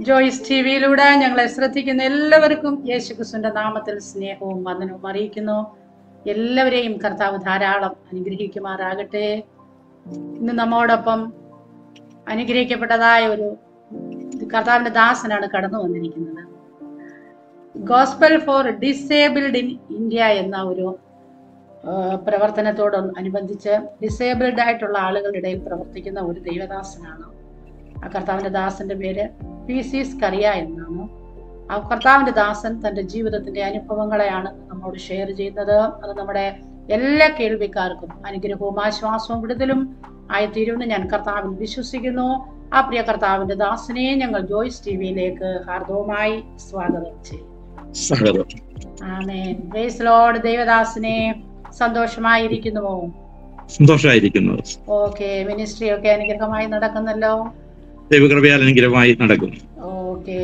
Joice T വിയിലൂടെ ഞങ്ങളെ ശ്രദ്ധിക്കുന്ന എല്ലാവർക്കും യേശു ക്രിസ്തുവിന്റെ നാമത്തിൽ സ്നേഹവും വന്ദനവും അറിയിക്കുന്നു എല്ലാവരെയും കർത്താവ് ധാരാളം അനുഗ്രഹിക്കുമാറാകട്ടെ ഇന്ന് നമ്മോടൊപ്പം അനുഗ്രഹിക്കപ്പെട്ടതായ ഒരു കർത്താവിന്റെ ദാസനാണ് കടന്നു വന്നിരിക്കുന്നത് gospel for disabled in India എന്ന ഒരു ആ, പ്രവർത്തനത്തോട് അനുബന്ധിച്ച് ഡിസേബിൾഡ് ആയിട്ടുള്ള ആളുകളുടെ ഇടയിൽ പ്രവർത്തിക്കുന്ന ഒരു ദൈവദാസനാണ് ആ കർത്താവിന്റെ ദാസന്റെ പേര് പി സി സ്കറിയ എന്നാണ് ആ കർത്താവിന്റെ ദാസൻ തന്റെ ജീവിതത്തിന്റെ അനുഭവങ്ങളെയാണ് നമ്മോട് ഷെയർ ചെയ്യുന്നത് അത് നമ്മുടെ എല്ലാ കേൾവിക്കാർക്കും അനുഗ്രഹവും ആശ്വാസവും വിടുതലും ആയിത്തീരുമെന്ന് ഞാൻ കർത്താവിൽ വിശ്വസിക്കുന്നു ആ പ്രിയ കർത്താവിന്റെ ദാസനെ ഞങ്ങൾ ജോയ്സ് ടി വിയിലേക്ക് ഹാർദവുമായി സ്വാഗതം ചെയ്യും സ്വാഗതം ആമേൻ പ്രൈസ് ലോർഡ് ദേവദാസനെ സന്തോഷമായിരിക്കുന്നുവോ സന്തോഷമായിരിക്കുന്നു ഓക്കെ മിനിസ്ട്രി ഒക്കെ അനുഗ്രഹമായി നടക്കുന്നല്ലോ ദൈവകൃപയാൽ അനുഗ്രഹമായി നടക്കും ഓക്കെ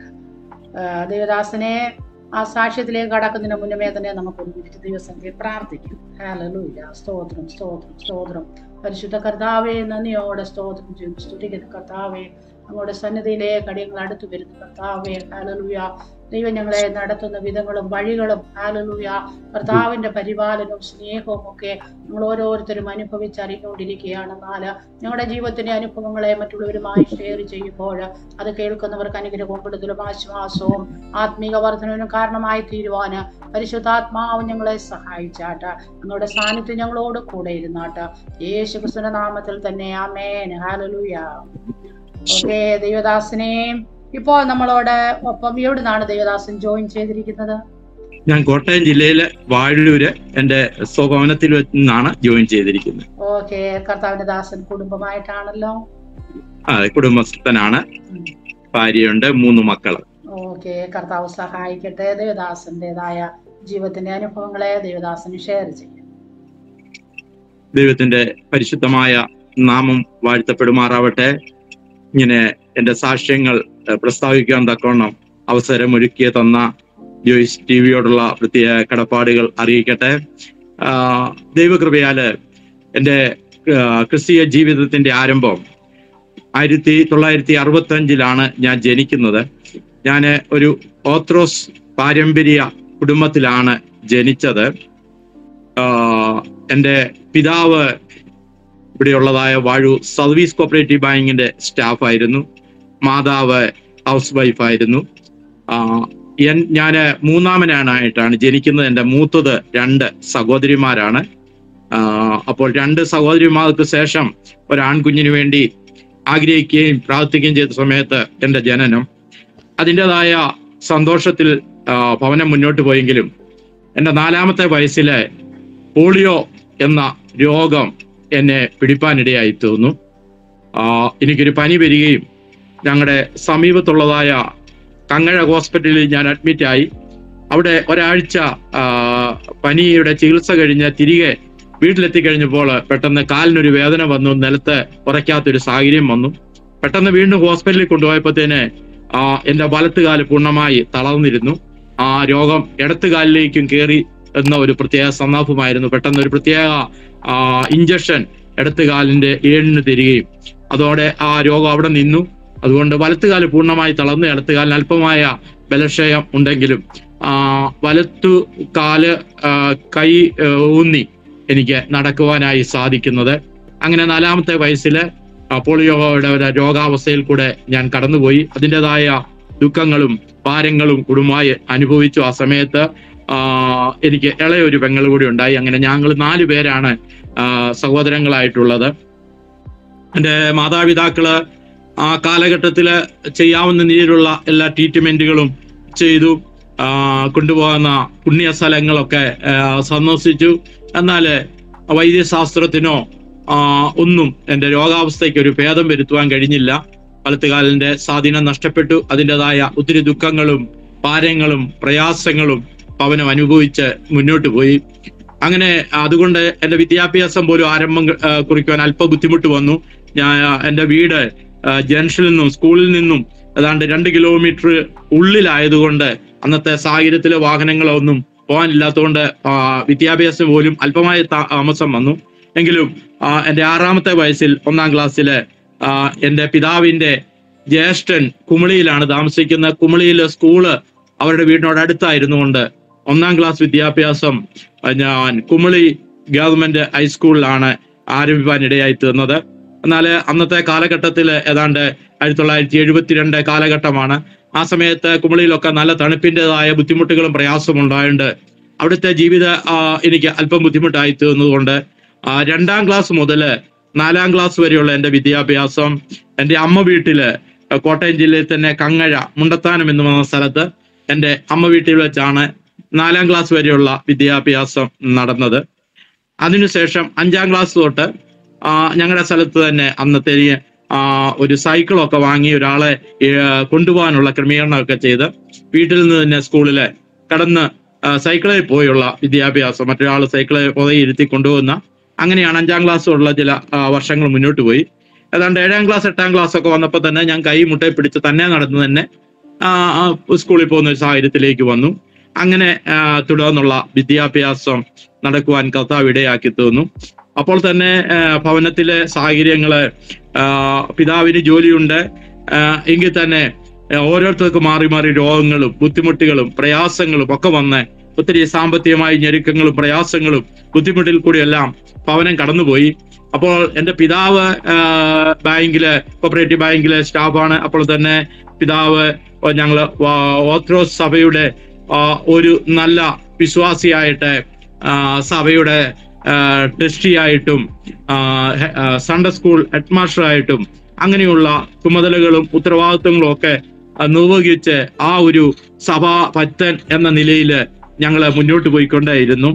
ദേവദാസനെ ആ സാക്ഷ്യത്തിലേക്ക് കടക്കുന്നതിന് മുന്നമേ തന്നെ നമുക്ക് ഒരു ദിവസത്തിൽ പ്രാർത്ഥിക്കും ഹാലലൂയ സ്തോത്രം സ്തോത്രം സ്തോത്രം പരിശുദ്ധ കർത്താവെ നന്ദിയോടെ സ്തോത്രം ചെയ്യും സ്തുതിക്കുന്ന കർത്താവെ അങ്ങോട്ട് സന്നിധിയിലേക്ക് അടിയങ്ങൾ അടുത്തു വരുന്ന കർത്താവെ ഹാലലൂയ ദൈവം ഞങ്ങളെ നടത്തുന്ന വിധങ്ങളും വഴികളും ഹാലലൂയ കർത്താവിന്റെ പരിപാലനവും സ്നേഹവും ഒക്കെ നമ്മൾ ഓരോരുത്തരും അനുഭവിച്ചറിഞ്ഞുകൊണ്ടിരിക്കുകയാണ് നാല് ഞങ്ങളുടെ ജീവിതത്തിന്റെ അനുഭവങ്ങളെ മറ്റുള്ളവരുമായി ഷെയർ ചെയ്യുമ്പോൾ അത് കേൾക്കുന്നവർക്ക് അനുഗ്രഹവും കൂടുതലും ആശ്വാസവും ആത്മീക വർധനവിനും കാരണമായി തീരുവാന് പരിശുദ്ധാത്മാവ് ഞങ്ങളെ സഹായിച്ചാട്ട് ഞങ്ങളുടെ സാന്നിധ്യം ഞങ്ങളോട് കൂടെ ഇരുന്നാട്ട് യേശു ക്രിസ്തുവിന്റെ നാമത്തിൽ തന്നെ ആമേൻ ഹാലലൂയ ഓക്കെ ദൈവദാസനെ ഇപ്പോൾ നമ്മളോട് ഒപ്പം എവിടുന്നാണ് ദൈവദാസൻ ജോയിൻ ചെയ്തിരിക്കുന്നത് ഞാൻ കോട്ടയം ജില്ലയിലെ വാഴൂര് എന്റെ സ്വഭവനത്തിൽ നിന്നാണ് ജോയിൻ ചെയ്തിരിക്കുന്നത് ഓക്കെ കർത്താവിന്റെ ദാസൻ കുടുംബമായിട്ടാണല്ലോ ആ കുടുംബസ്ഥനാണ് ഭാര്യയുണ്ട് മൂന്ന് മക്കള് ഓക്കെ കർത്താവ് സഹായിക്കട്ടെ ദേവദാസന്റേതായ ജീവിതത്തിന്റെ അനുഭവങ്ങളെ ദേവദാസന് ഷെയർ ചെയ്യും ദൈവത്തിന്റെ പരിശുദ്ധമായ നാമം വാഴ്ത്തപ്പെടുമാറാവട്ടെ ഇങ്ങനെ എന്റെ സാക്ഷ്യങ്ങൾ ഏഹ്, പ്രസ്താവിക്കാൻ തക്കവണ്ണം അവസരം ഒരുക്കിയ തന്ന ജോയിസ് ടി വിയോടുള്ള പ്രത്യേക കടപ്പാടുകൾ അറിയിക്കട്ടെ ആ, ദൈവകൃപയാല് എന്റെ ആ, ക്രിസ്തീയ ജീവിതത്തിന്റെ ആരംഭം ആയിരത്തി തൊള്ളായിരത്തി അറുപത്തി അഞ്ചിലാണ് ഞാൻ ജനിക്കുന്നത് ഞാൻ ഒരു ഓത്രോസ് പാരമ്പര്യ കുടുംബത്തിലാണ് ജനിച്ചത് ആ, എൻ്റെ പിതാവ് ഇവിടെയുള്ളതായ വാഴു സർവീസ് കോപ്പറേറ്റീവ് ബാങ്കിന്റെ സ്റ്റാഫായിരുന്നു മാതാവ് ഹൗസ് വൈഫായിരുന്നു ഞാൻ മൂന്നാമനായിട്ടാണ് ജനിക്കുന്നത് എൻ്റെ മൂത്തത് രണ്ട് സഹോദരിമാരാണ് ആ, അപ്പോൾ രണ്ട് സഹോദരിമാർക്ക് ശേഷം ഒരാൺകുഞ്ഞിന് വേണ്ടി ആഗ്രഹിക്കുകയും പ്രാർത്ഥിക്കുകയും ചെയ്ത സമയത്ത് എൻ്റെ ജനനം അതിൻ്റെതായ സന്തോഷത്തിൽ ആ, ഭവനം മുന്നോട്ട് പോയെങ്കിലും എൻ്റെ നാലാമത്തെ വയസ്സിലെ പോളിയോ എന്ന രോഗം എന്നെ പിടിപ്പാനിടയായി തോന്നുന്നു ആ, എനിക്കൊരു പനി വരികയും ഞങ്ങളുടെ സമീപത്തുള്ളതായ കങ്ങഴ ഹോസ്പിറ്റലിൽ ഞാൻ അഡ്മിറ്റായി അവിടെ ഒരാഴ്ച ആ, പനിയുടെ ചികിത്സ കഴിഞ്ഞ് തിരികെ വീട്ടിലെത്തി കഴിഞ്ഞപ്പോൾ പെട്ടെന്ന് കാലിനൊരു വേദന വന്നു നിലത്ത് ഉറയ്ക്കാത്തൊരു സാഹചര്യം വന്നു പെട്ടെന്ന് വീണ്ടും ഹോസ്പിറ്റലിൽ കൊണ്ടുപോയപ്പോഴത്തേന് ആ എന്റെ വലത്ത് കാല് പൂർണ്ണമായി തളർന്നിരുന്നു ആ രോഗം ഇടത്ത് കാലിലേക്കും കയറി എന്ന ഒരു പ്രത്യേക സന്ദർഭമായിരുന്നു പെട്ടെന്ന് ഒരു പ്രത്യേക ആ ഇഞ്ചക്ഷൻ ഇടത്ത് കാലിന്റെ ഏഴിന് തരികയും അതോടെ ആ രോഗം അവിടെ നിന്നു അതുകൊണ്ട് വലത്തുകാല് പൂർണ്ണമായി തളർന്ന് ഇടത്തുകാലിന് അല്പമായ ബലക്ഷയം ഉണ്ടെങ്കിലും ആ വലത്തു കാല് ആ, കൈ ആ, ഊന്നി എനിക്ക് നടക്കുവാനായി സാധിക്കുന്നത് അങ്ങനെ നാലാമത്തെ വയസ്സില് ആ, പോളിയോയുടെ ഒരു രോഗാവസ്ഥയിൽ കൂടെ ഞാൻ കടന്നുപോയി അതിൻ്റെതായ ദുഃഖങ്ങളും ഭാരങ്ങളും കുടുംബമായി അനുഭവിച്ചു ആ സമയത്ത് ആ, എനിക്ക് ഇളയൊരു പെങ്ങൾ കൂടി ഉണ്ടായി അങ്ങനെ ഞങ്ങൾ നാല് പേരാണ് ആ, സഹോദരങ്ങളായിട്ടുള്ളത് എൻ്റെ മാതാപിതാക്കള് ആ കാലഘട്ടത്തിൽ ചെയ്യാവുന്ന രീതിയിലുള്ള എല്ലാ ട്രീറ്റ്മെന്റുകളും ചെയ്തു ആ, കൊണ്ടുപോകുന്ന പുണ്യ സ്ഥലങ്ങളൊക്കെ ആ, സന്ദർശിച്ചു എന്നാൽ വൈദ്യശാസ്ത്രത്തിനോ ആ, ഒന്നും എൻ്റെ രോഗാവസ്ഥയ്ക്ക് ഒരു ഭേദം വരുത്തുവാൻ കഴിഞ്ഞില്ല വലത്തുകാലിന്റെ സ്വാധീനം നഷ്ടപ്പെട്ടു അതിൻ്റെതായ ഒത്തിരി ദുഃഖങ്ങളും ഭാരങ്ങളും പ്രയാസങ്ങളും പവനം അനുഭവിച്ച് മുന്നോട്ട് പോയി അങ്ങനെ അതുകൊണ്ട് എൻ്റെ വിദ്യാഭ്യാസം പോലും ആരംഭം ആ, കുറിക്കുവാൻ അല്പ ബുദ്ധിമുട്ട് വന്നു ഞാൻ എൻ്റെ വീട് ആ, ജംഗ്ഷനിൽ നിന്നും സ്കൂളിൽ നിന്നും ഏതാണ്ട് രണ്ട് കിലോമീറ്റർ ഉള്ളിലായതുകൊണ്ട് അന്നത്തെ സാഹചര്യത്തിലെ വാഹനങ്ങളൊന്നും പോകാനില്ലാത്തതുകൊണ്ട് ആ, വിദ്യാഭ്യാസം പോലും അല്പമായ താ- താമസം വന്നു എങ്കിലും ആ, എൻ്റെ ആറാമത്തെ വയസ്സിൽ ഒന്നാം ക്ലാസ്സില് ആ, എൻ്റെ പിതാവിന്റെ ജ്യേഷ്ഠൻ കുമളിയിലാണ് താമസിക്കുന്ന കുമളിയിലെ സ്കൂള് അവരുടെ വീടിനോട് അടുത്തായിരുന്നു കൊണ്ട് ഒന്നാം ക്ലാസ് വിദ്യാഭ്യാസം അഹ് ഞാൻ കുമളി ഗവൺമെന്റ് ഹൈസ്കൂളിലാണ് ആരംഭിക്കാൻ ഇടയായി തീർന്നത് എന്നാൽ അന്നത്തെ കാലഘട്ടത്തിൽ ഏതാണ്ട് ആയിരത്തി തൊള്ളായിരത്തി എഴുപത്തിരണ്ട് കാലഘട്ടമാണ് ആ സമയത്ത് കുമളിയിലൊക്കെ നല്ല തണുപ്പിൻ്റെതായ ബുദ്ധിമുട്ടുകളും പ്രയാസവും ഉണ്ടായിട്ടുണ്ട് അവിടുത്തെ ജീവിത ആ, എനിക്ക് അല്പം ബുദ്ധിമുട്ടായി തീർന്നതുകൊണ്ട് ആ, രണ്ടാം ക്ലാസ് മുതൽ നാലാം ക്ലാസ് വരെയുള്ള എൻ്റെ വിദ്യാഭ്യാസം എൻ്റെ അമ്മ വീട്ടില് ആ, കോട്ടയം ജില്ലയിൽ തന്നെ കങ്ങഴ മുണ്ടത്താനം എന്ന് പറയുന്ന സ്ഥലത്ത് എൻ്റെ അമ്മ വീട്ടിൽ വെച്ചാണ് നാലാം ക്ലാസ് വരെയുള്ള വിദ്യാഭ്യാസം നടന്നത് അതിനുശേഷം അഞ്ചാം ക്ലാസ് തൊട്ട് ആ, ഞങ്ങളുടെ സ്ഥലത്ത് തന്നെ അന്നത്തെ ഈ, ആ, ഒരു സൈക്കിളൊക്കെ വാങ്ങി ഒരാളെ ഏ, കൊണ്ടുപോകാനുള്ള ക്രമീകരണമൊക്കെ ചെയ്ത് വീട്ടിൽ നിന്ന് തന്നെ സ്കൂളില് കടന്ന് ആ, സൈക്കിളിൽ പോയുള്ള വിദ്യാഭ്യാസം മറ്റൊരാൾ സൈക്കിളിൽ പുതയിരുത്തി കൊണ്ടുപോകുന്ന അങ്ങനെയാണ് അഞ്ചാം ക്ലാസ് ഉള്ള ചില ആ, വർഷങ്ങൾ മുന്നോട്ട് പോയി ഏതാണ്ട് ഏഴാം ക്ലാസ് എട്ടാം ക്ലാസ് ഒക്കെ വന്നപ്പോൾ തന്നെ ഞാൻ കൈ മുട്ടയെ പിടിച്ച് തന്നെ നടന്ന് തന്നെ ആ, ആ, സ്കൂളിൽ പോകുന്ന ഒരു സാഹചര്യത്തിലേക്ക് വന്നു അങ്ങനെ ആ, തുടർന്നുള്ള വിദ്യാഭ്യാസം നടക്കുവാൻ കർത്താവ് ഇടയാക്കി തീർന്നു അപ്പോൾ തന്നെ ആ, ഭവനത്തിലെ സാഹചര്യങ്ങള് ആ, പിതാവിന് ജോലിയുണ്ട് ആ, എങ്കിൽ തന്നെ ആ, ഓരോരുത്തർക്ക് മാറി മാറി രോഗങ്ങളും ബുദ്ധിമുട്ടുകളും പ്രയാസങ്ങളും ഒക്കെ വന്ന് ഒത്തിരി സാമ്പത്തികമായ ഞെരുക്കങ്ങളും പ്രയാസങ്ങളും ബുദ്ധിമുട്ടിൽ കൂടിയെല്ലാം ഭവനം കടന്നുപോയി അപ്പോൾ എൻ്റെ പിതാവ് ആ, ബാങ്കില് കോപ്പറേറ്റീവ് ബാങ്കിലെ സ്റ്റാഫാണ് അപ്പോൾ തന്നെ പിതാവ് ഞങ്ങൾ ഓർത്രോസ് സഭയുടെ ആ, ഒരു നല്ല വിശ്വാസിയായിട്ട് ആ, സഭയുടെ ട്രസ്റ്റിയായിട്ടും സൺഡേ സ്കൂൾ ഹെഡ് മാസ്റ്ററായിട്ടും അങ്ങനെയുള്ള ചുമതലകളും ഉത്തരവാദിത്വങ്ങളും ഒക്കെ ആ, നിർവഹിച്ച് ആ ഒരു സഭാ ഭക്തൻ എന്ന നിലയിൽ ഞങ്ങൾ മുന്നോട്ട് പോയിക്കൊണ്ടേയിരുന്നു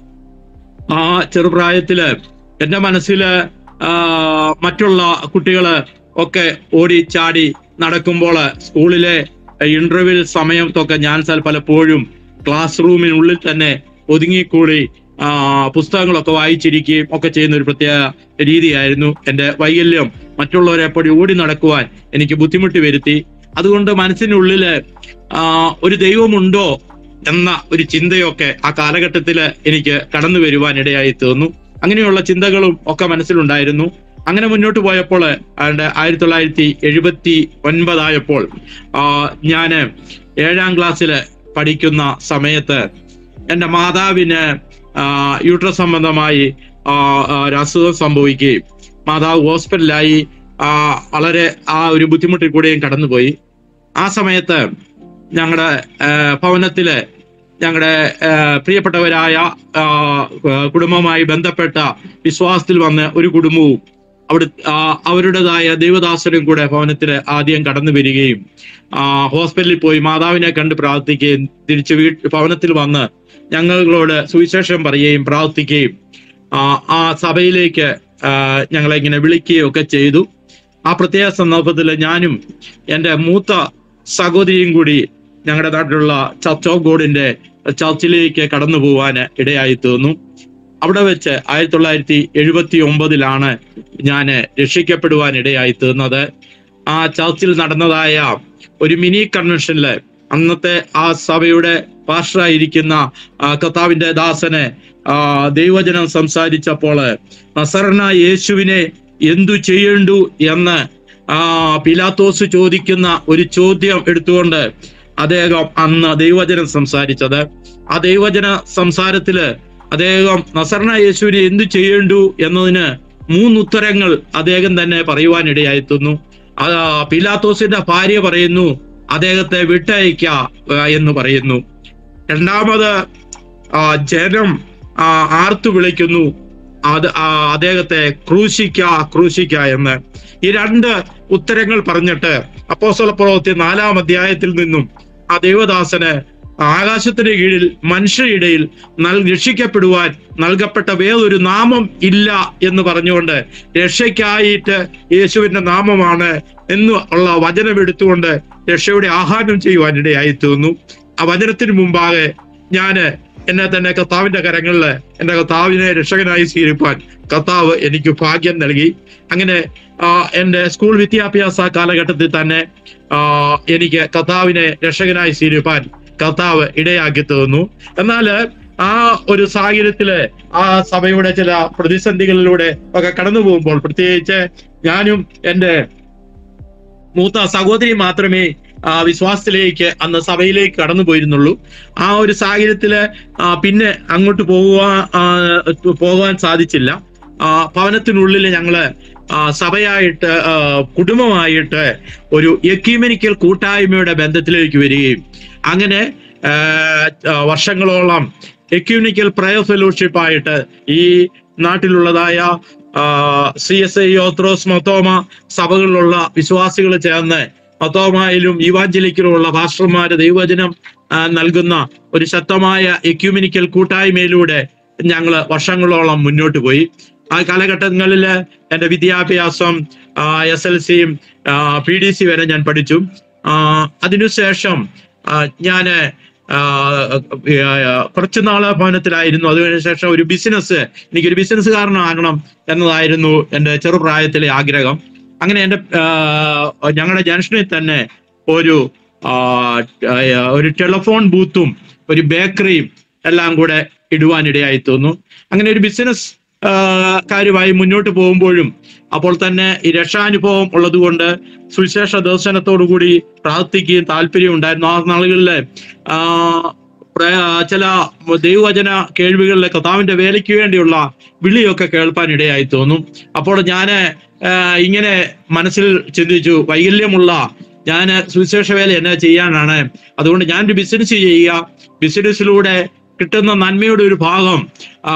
ആ ചെറുപ്രായത്തില് എൻ്റെ മനസ്സില് ആ, മറ്റുള്ള കുട്ടികള് ഒക്കെ ഓടി ചാടി നടക്കുമ്പോൾ സ്കൂളിലെ ഇന്റർവ്യൂ സമയത്തൊക്കെ ഞാൻ സൽ- പലപ്പോഴും ക്ലാസ് റൂമിനുള്ളിൽ തന്നെ ഒതുങ്ങിക്കൂടി ആ, പുസ്തകങ്ങളൊക്കെ വായിച്ചിരിക്കുകയും ഒക്കെ ചെയ്യുന്ന ഒരു പ്രത്യേക രീതിയായിരുന്നു എൻ്റെ വൈകല്യം മറ്റുള്ളവരെ എപ്പോഴും ഓടി നടക്കുവാൻ എനിക്ക് ബുദ്ധിമുട്ട് വരുത്തി അതുകൊണ്ട് മനസ്സിനുള്ളില് ആ, ഒരു ദൈവമുണ്ടോ എന്ന ഒരു ചിന്തയൊക്കെ ആ കാലഘട്ടത്തില് എനിക്ക് കടന്നു വരുവാൻ ഇടയായി തീർന്നു അങ്ങനെയുള്ള ചിന്തകളും ഒക്കെ മനസ്സിലുണ്ടായിരുന്നു അങ്ങനെ മുന്നോട്ട് പോയപ്പോൾ ആണ്ട് ആയിരത്തി തൊള്ളായിരത്തി എഴുപത്തി ഒൻപതായപ്പോൾ ആ, ഞാന് ഏഴാം ക്ലാസ്സിൽ പഠിക്കുന്ന സമയത്ത് എൻ്റെ മാതാവിന് ആ, യൂട്രസ് സംബന്ധമായി ആ, ആ, ഒരു അസുഖം സംഭവിക്കുകയും മാതാവ് ഹോസ്പിറ്റലിലായി ആ, വളരെ ആ ഒരു ബുദ്ധിമുട്ടിൽ കൂടെയും കടന്നുപോയി ആ സമയത്ത് ഞങ്ങളുടെ ഭവനത്തില് ഞങ്ങളുടെ പ്രിയപ്പെട്ടവരായ ആ, കുടുംബവുമായി ബന്ധപ്പെട്ട വിശ്വാസത്തിൽ വന്ന ഒരു കുടുംബവും അവിടെ ആ, അവരുടേതായ ദൈവദാസരും കൂടെ ഭവനത്തിൽ ആദ്യം കടന്നു വരികയും ആ, ഹോസ്പിറ്റലിൽ പോയി മാതാവിനെ കണ്ട് പ്രാർത്ഥിക്കുകയും തിരിച്ച് വീട്ട് ഭവനത്തിൽ വന്ന് ഞങ്ങളോട് സുവിശേഷം പറയുകയും പ്രാർത്ഥിക്കുകയും ആ, ആ സഭയിലേക്ക് ആ, ഞങ്ങളെ ഇങ്ങനെ വിളിക്കുകയും ഒക്കെ ചെയ്തു ആ പ്രത്യേക സന്ദർഭത്തിൽ ഞാനും എൻ്റെ മൂത്ത സഹോദരിയും കൂടി ഞങ്ങളുടെ നാട്ടിലുള്ള ചർച്ച് ഓഫ് ഗോഡിന്റെ ചർച്ചിലേക്ക് കടന്നു പോവാൻ ഇടയായി തീർന്നു അവിടെ വെച്ച് ആയിരത്തി തൊള്ളായിരത്തി എഴുപത്തി ഒമ്പതിലാണ് ഞാൻ രക്ഷിക്കപ്പെടുവാൻ ഇടയായി തീർന്നത് ആ ചർച്ചിൽ നടന്നതായ ഒരു മിനി കൺവെൻഷനില് അന്നത്തെ ആ സഭയുടെ പാസ്റ്ററായിരിക്കുന്ന ആ, കർത്താവിന്റെ ദാസന് ആ, ദൈവജനം സംസാരിച്ചപ്പോൾ നസറന യേശുവിനെ എന്തു ചെയ്യേണ്ടു എന്ന് ആ പിലാത്തോസ് ചോദിക്കുന്ന ഒരു ചോദ്യം എടുത്തുകൊണ്ട് അദ്ദേഹം അന്ന് ദൈവജനം സംസാരിച്ചത് ആ ദൈവജന സംസാരത്തില് അദ്ദേഹം നസറന യേശുവിനെ എന്തു ചെയ്യേണ്ടു എന്നതിന് മൂന്നുത്തരങ്ങൾ അദ്ദേഹം തന്നെ പറയുവാനിടയായിത്തുന്നു ആ പിലാത്തോസിന്റെ ഭാര്യ പറയുന്നു അദ്ദേഹത്തെ വിട്ടയക്ക ആ, എന്ന് പറയുന്നു രണ്ടാമത് ആ, ജനം ആ, ആർത്തു വിളിക്കുന്നു അത് ആ, അദ്ദേഹത്തെ ക്രൂശിക്ക ക്രൂശിക്ക എന്ന് ഈ രണ്ട് ഉത്തരങ്ങൾ പറഞ്ഞിട്ട് അപ്പോസ്തല പ്രവൃത്തി നാലാം അധ്യായത്തിൽ നിന്നും ആ ദേവദാസന് ആകാശത്തിന് കീഴിൽ മനുഷ്യരിടയിൽ നൽ രക്ഷിക്കപ്പെടുവാൻ നൽകപ്പെട്ട വേറൊരു നാമം ഇല്ല എന്ന് പറഞ്ഞുകൊണ്ട് രക്ഷയ്ക്കായിട്ട് യേശുവിന്റെ നാമമാണ് എന്ന് ഉള്ള വചനം എടുത്തുകൊണ്ട് രക്ഷയുടെ ആഹ്വാനം ചെയ്യുവാൻ ഇടയായി തീർന്നു ആ വചനത്തിന് മുമ്പാകെ ഞാന് എന്നെ തന്നെ കർത്താവിന്റെ കരങ്ങളില് എന്റെ കർത്താവിനെ രക്ഷകനായി സ്വീകരിപ്പാൻ കർത്താവ് എനിക്ക് ഭാഗ്യം നൽകി അങ്ങനെ ആ, എന്റെ സ്കൂൾ വിദ്യാഭ്യാസ കാലഘട്ടത്തിൽ തന്നെ ആ, എനിക്ക് കർത്താവിനെ രക്ഷകനായി സ്വീകരിപ്പാൻ കർത്താവ് ഇടയാക്കി തീർന്നു എന്നാല് ആ ഒരു സാഹചര്യത്തില് ആ സഭയുടെ ചില പ്രതിസന്ധികളിലൂടെ ഒക്കെ കടന്നു പോകുമ്പോൾ പ്രത്യേകിച്ച് ഞാനും എൻ്റെ മൂത്ത സഹോദരി മാത്രമേ ആ, വിശ്വാസത്തിലേക്ക് അന്ന് സഭയിലേക്ക് കടന്നു പോയിരുന്നുള്ളൂ ആ ഒരു സാഹചര്യത്തില് ആ, പിന്നെ അങ്ങോട്ട് പോകുവാൻ ആ, പോകാൻ സാധിച്ചില്ല ആ, ഭവനത്തിനുള്ളിൽ ഞങ്ങള് ആ, സഭയായിട്ട് ആ, കുടുംബമായിട്ട് ഒരു എക്യൂമെനിക്കൽ കൂട്ടായ്മയുടെ ബന്ധത്തിലേക്ക് വരികയും അങ്ങനെ ആ, ആ, വർഷങ്ങളോളം എക്യൂനിക്കൽ പ്രയർ ഫെലോഷിപ്പ് ആയിട്ട് ഈ നാട്ടിലുള്ളതായ സി എസ് ഐ ഓത്രോസ് മൊത്തോമ സഭകളിലുള്ള വിശ്വാസികൾ ചേർന്ന് മൊത്തോമയിലും ഇവാഞ്ചലിക്കലുമുള്ള ഭാഷന്മാര് ദൈവവചനം ആ, നൽകുന്ന ഒരു ശക്തമായ എക്യൂമിനിക്കൽ കൂട്ടായ്മയിലൂടെ ഞങ്ങൾ വർഷങ്ങളോളം മുന്നോട്ട് പോയി ആ കാലഘട്ടങ്ങളിൽ എൻ്റെ വിദ്യാഭ്യാസം എസ് എൽ സിയും പി ഡി സി വരെ ഞാൻ പഠിച്ചു ആ, അതിനുശേഷം ഞാൻ കുറച്ചു നാള് ഭവനത്തിലായിരുന്നു അതിനുശേഷം ഒരു ബിസിനസ് എനിക്കൊരു ബിസിനസ്സുകാരനാകണം എന്നതായിരുന്നു എൻ്റെ ചെറുപ്രായത്തിലെ ആഗ്രഹം അങ്ങനെ എൻ്റെ ഞങ്ങളുടെ ജംഗ്ഷനിൽ തന്നെ ഒരു ആ, ആ, ഒരു ടെലിഫോൺ ബൂത്തും ഒരു ബേക്കറിയും എല്ലാം കൂടെ ഇടുവാനിടയായി തോന്നുന്നു അങ്ങനെ ഒരു ബിസിനസ് ആ, കാര്യമായി മുന്നോട്ട് പോകുമ്പോഴും അപ്പോൾ തന്നെ ഈ രക്ഷാനുഭവം ഉള്ളതുകൊണ്ട് സുവിശേഷ ദർശനത്തോടു കൂടി പ്രാർത്ഥിക്കുകയും താല്പര്യം ഉണ്ടായിരുന്നു ആ നാളുകളിലെ ആ, പ്ര- ചില ദൈവവചന കേൾവികളിലെ കർത്താവിന്റെ വേലയ്ക്ക് വേണ്ടിയുള്ള വിളിയൊക്കെ കേൾപ്പാൻ ഇടയായി തോന്നും അപ്പോൾ ഞാൻ ഇങ്ങനെ മനസ്സിൽ ചിന്തിച്ചു വൈകല്യമുള്ള ഞാൻ സുവിശേഷ വേല എന്നാ ചെയ്യാനാണ് അതുകൊണ്ട് ഞാനൊരു ബിസിനസ് ചെയ്യുക ബിസിനസ്സിലൂടെ കിട്ടുന്ന നന്മയുടെ ഒരു ഭാഗം ആ,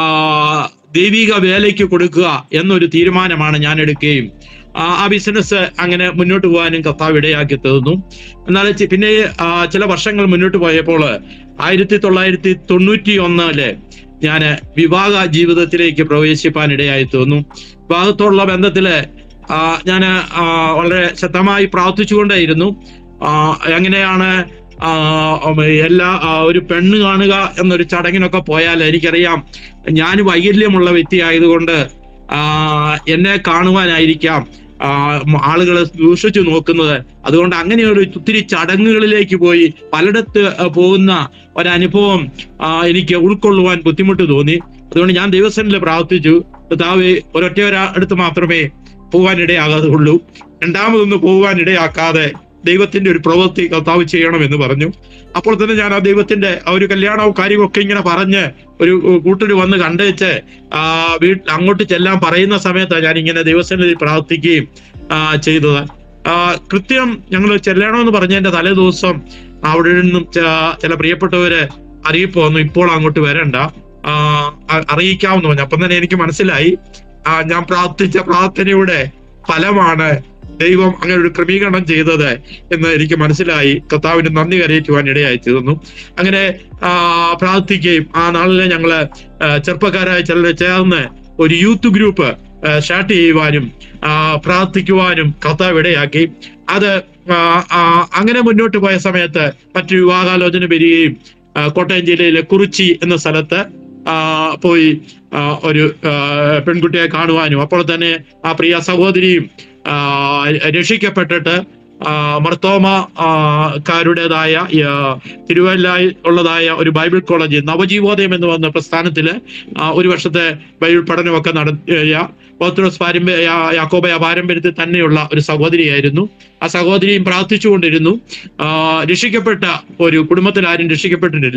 ദൈവിക വേലയ്ക്ക് കൊടുക്കുക എന്നൊരു തീരുമാനമാണ് ഞാൻ എടുക്കുകയും ആ ആ ബിസിനസ് അങ്ങനെ മുന്നോട്ട് പോകാനും കർത്താവ് ഇടയാക്കി തീർന്നു എന്നാൽ ചി- പിന്നെ ആ, ചില വർഷങ്ങൾ മുന്നോട്ട് പോയപ്പോൾ ആയിരത്തി തൊള്ളായിരത്തി തൊണ്ണൂറ്റി ഒന്നില് ഞാൻ വിവാഹ ജീവിതത്തിലേക്ക് പ്രവേശിപ്പാൻ ഇടയായി തോന്നുന്നു വിവാഹത്തോടുള്ള ബന്ധത്തില് ഞാൻ വളരെ ശക്തമായി പ്രാർത്ഥിച്ചുകൊണ്ടേയിരുന്നു ആ, എങ്ങനെയാണ് ആ, ഉം, എല്ലാ ആ, ഒരു പെണ്ണ് കാണുക എന്നൊരു ചടങ്ങിനൊക്കെ പോയാൽ എനിക്കറിയാം ഞാൻ വൈകല്യമുള്ള വ്യക്തി ആയതുകൊണ്ട് ആ, എന്നെ കാണുവാനായിരിക്കാം ആ, ആളുകൾ ദൂഷിച്ചു നോക്കുന്നത് അതുകൊണ്ട് അങ്ങനെയൊരു ഒത്തിരി ചടങ്ങുകളിലേക്ക് പോയി പലയിടത്ത് ആ, പോകുന്ന ഒരനുഭവം ആ, എനിക്ക് ഉൾക്കൊള്ളുവാൻ ബുദ്ധിമുട്ട് തോന്നി അതുകൊണ്ട് ഞാൻ ദൈവസനിൽ പ്രാർത്ഥിച്ചു കർത്താവേ ഒരൊറ്റ ഒരാ അടുത്ത് മാത്രമേ പോകാൻ ഇടയാകാതുള്ളൂ രണ്ടാമതൊന്ന് പോകാൻ ഇടയാക്കാതെ ദൈവത്തിന്റെ ഒരു പ്രവൃത്തി കർത്താവ് ചെയ്യണമെന്ന് പറഞ്ഞു അപ്പോൾ തന്നെ ഞാൻ ആ ദൈവത്തിന്റെ ആ ഒരു കല്യാണവും കാര്യമൊക്കെ ഇങ്ങനെ പറഞ്ഞ് ഒരു കൂട്ടര് വന്ന് കണ്ടുവെച്ച് ആ വീട്ടിൽ അങ്ങോട്ട് ചെല്ലാൻ പറയുന്ന സമയത്താണ് ഞാൻ ഇങ്ങനെ ദൈവസന്നിധി പ്രാർത്ഥിക്കുകയും ആ, ചെയ്തത് ആ, കൃത്യം ഞങ്ങൾ ചെല്ലണമെന്ന് പറഞ്ഞതിന്റെ തലേ ദിവസം അവിടെ നിന്നും ച- ചില പ്രിയപ്പെട്ടവര് അറിയിപ്പ് വന്നു ഇപ്പോൾ അങ്ങോട്ട് വരണ്ട ആ, അ- അറിയിക്കാമെന്ന് പറഞ്ഞു അപ്പം തന്നെ എനിക്ക് മനസ്സിലായി ആ, ഞാൻ പ്രാർത്ഥിച്ച പ്രാർത്ഥനയുടെ ഫലമാണ് ദൈവം അങ്ങനെ ഒരു ക്രമീകരണം ചെയ്തത് എന്ന് എനിക്ക് മനസ്സിലായി കർത്താവിന് നന്ദി കരയിക്കുവാൻ ഇടയായി തീർന്നു അങ്ങനെ ആ, പ്രാർത്ഥിക്കുകയും ആ നാളിലെ ഞങ്ങള് ആ, ചെറുപ്പക്കാരായ ചിലർ ചേർന്ന് ഒരു യൂത്ത് ഗ്രൂപ്പ് സ്റ്റാർട്ട് ചെയ്യുവാനും ആ, പ്രാർത്ഥിക്കുവാനും കർത്താവ് ഇടയാക്കി അത് ആ, ആ, അങ്ങനെ മുന്നോട്ട് പോയ സമയത്ത് മറ്റു വിവാഹാലോചന വരികയും ആ, കോട്ടയം ജില്ലയിലെ കുറിച്ചി എന്ന സ്ഥലത്ത് ആ, പോയി ആ, ഒരു ആ, പെൺകുട്ടിയെ കാണുവാനും അപ്പോൾ തന്നെ ആ പ്രിയ സഹോദരിയും ആ, രക്ഷിക്കപ്പെട്ടിട്ട് ആ, മർത്തോമ ആ, കാരുടേതായ ഈ, ആ, തിരുവല്ലയിൽ ഉള്ളതായ ഒരു ബൈബിൾ കോളേജ് നവജീവോദയം എന്ന് പറഞ്ഞ പ്രസ്ഥാനത്തില് ആ, ഒരു വർഷത്തെ ബൈബിൾ പഠനമൊക്കെ നടത്തിയ ഓർത്തഡോക്സ് പാരമ്പര്യ യാ- യാക്കോബയ പാരമ്പര്യത്തിൽ തന്നെയുള്ള ഒരു സഹോദരിയായിരുന്നു ആ സഹോദരിയും പ്രാർത്ഥിച്ചുകൊണ്ടിരുന്നു ആ, രക്ഷിക്കപ്പെട്ട ഒരു കുടുംബത്തിൽ ആരും രക്ഷിക്കപ്പെട്ടിട്ടില്ല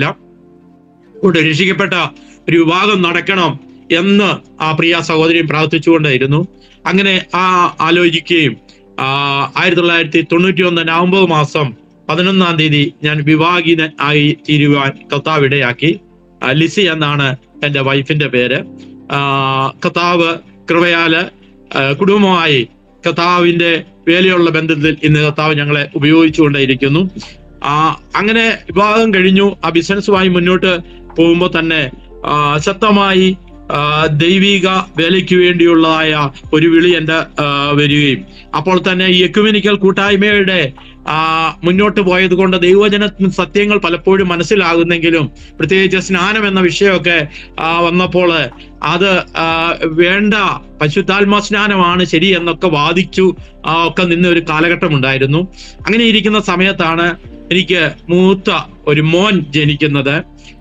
കൊണ്ട് രക്ഷിക്കപ്പെട്ട ഒരു വിവാഹം നടക്കണം എന്ന് ആ പ്രിയ സഹോദരിയും പ്രാർത്ഥിച്ചുകൊണ്ടായിരുന്നു അങ്ങനെ ആ ആലോചിക്കുകയും ആ, ആയിരത്തി തൊള്ളായിരത്തി തൊണ്ണൂറ്റി ഒന്ന് നവംബർ മാസം പതിനൊന്നാം തീയതി ഞാൻ വിവാഹിത ആയി തീരുവാൻ കർത്താവ് ഇടയാക്കി ആ, ലിസി എന്നാണ് എൻ്റെ വൈഫിന്റെ പേര് ആ, കർത്താവ് കൃപയാല് ആ, കുടുംബമായി കർത്താവിന്റെ വേലയുള്ള ബന്ധത്തിൽ ഇന്ന് കർത്താവ് ഞങ്ങളെ ഉപയോഗിച്ചുകൊണ്ടേയിരിക്കുന്നു ആ അങ്ങനെ വിവാഹം കഴിഞ്ഞു ആ ബിസിനസ്സുമായി മുന്നോട്ട് പോകുമ്പോൾ തന്നെ ആ, ശക്തമായി ആ, ദൈവിക വേലയ്ക്ക് വേണ്ടിയുള്ളതായ ഒരു വിളി എൻ്റെ ആ, വരികയും അപ്പോൾ തന്നെ ഈ എക്യുമെനിക്കൽ കൂട്ടായ്മയുടെ ആ, മുന്നോട്ട് പോയത് കൊണ്ട് ദൈവജന സത്യങ്ങൾ പലപ്പോഴും മനസ്സിലാകുന്നെങ്കിലും പ്രത്യേകിച്ച് സ്നാനം എന്ന വിഷയമൊക്കെ ആ, വന്നപ്പോൾ അത് ആ, വേണ്ട പശുദ്ധാത്മ സ്നാനമാണ് ശരി എന്നൊക്കെ വാദിച്ചു ആ, ഒക്കെ നിന്ന ഒരു കാലഘട്ടം ഉണ്ടായിരുന്നു അങ്ങനെ ഇരിക്കുന്ന സമയത്താണ് എനിക്ക് മൂത്ത ഒരു മോൻ ജനിക്കുന്നത്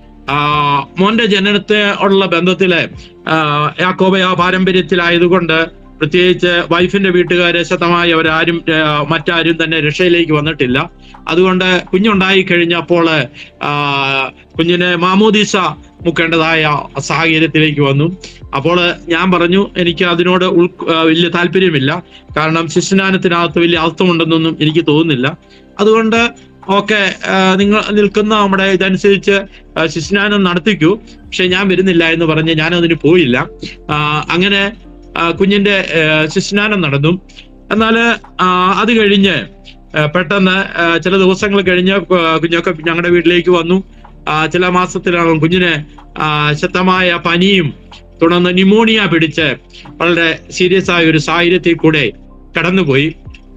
ആ മോന്റെ ജനനത്തെ ഉള്ള ബന്ധത്തില് ആ, യാക്കോബയ പാരമ്പര്യത്തിലായതുകൊണ്ട് പ്രത്യേകിച്ച് വൈഫിന്റെ വീട്ടുകാരെ ശതമായി അവരാരും ആ, മറ്റാരും തന്നെ രക്ഷയിലേക്ക് വന്നിട്ടില്ല അതുകൊണ്ട് കുഞ്ഞുണ്ടായി കഴിഞ്ഞപ്പോൾ ആ, കുഞ്ഞിനെ മാമോദീസ മുക്കേണ്ടതായ സാഹചര്യത്തിലേക്ക് വന്നു അപ്പോൾ ഞാൻ പറഞ്ഞു എനിക്ക് അതിനോട് ഉൾ ആ, വലിയ താല്പര്യമില്ല കാരണം ശിശുനാനത്തിനകത്ത് വലിയ അർത്ഥമുണ്ടെന്നൊന്നും എനിക്ക് തോന്നുന്നില്ല അതുകൊണ്ട് ഓക്കെ നിങ്ങൾ നിൽക്കുന്ന നമ്മുടെ ഇതനുസരിച്ച് ആ, ശിശുനാനം നടത്തിക്കൂ പക്ഷെ ഞാൻ വരുന്നില്ല എന്ന് പറഞ്ഞ് ഞാൻ അതിന് പോയില്ല ആ, അങ്ങനെ ആ, കുഞ്ഞിന്റെ ആ, ശിശുനാനം നടന്നു എന്നാൽ അത് കഴിഞ്ഞ് ആ, പെട്ടെന്ന് ആ, ചില ദിവസങ്ങൾ കഴിഞ്ഞ് ആ, കുഞ്ഞൊക്കെ ഞങ്ങളുടെ വീട്ടിലേക്ക് വന്നു ആ, ചില മാസത്തിലാണ് കുഞ്ഞിന് ആ, ശക്തമായ പനിയും തുടർന്ന് ന്യൂമോണിയ പിടിച്ച് വളരെ സീരിയസ് ആയ ഒരു സാഹചര്യത്തിൽ കൂടെ കടന്നുപോയി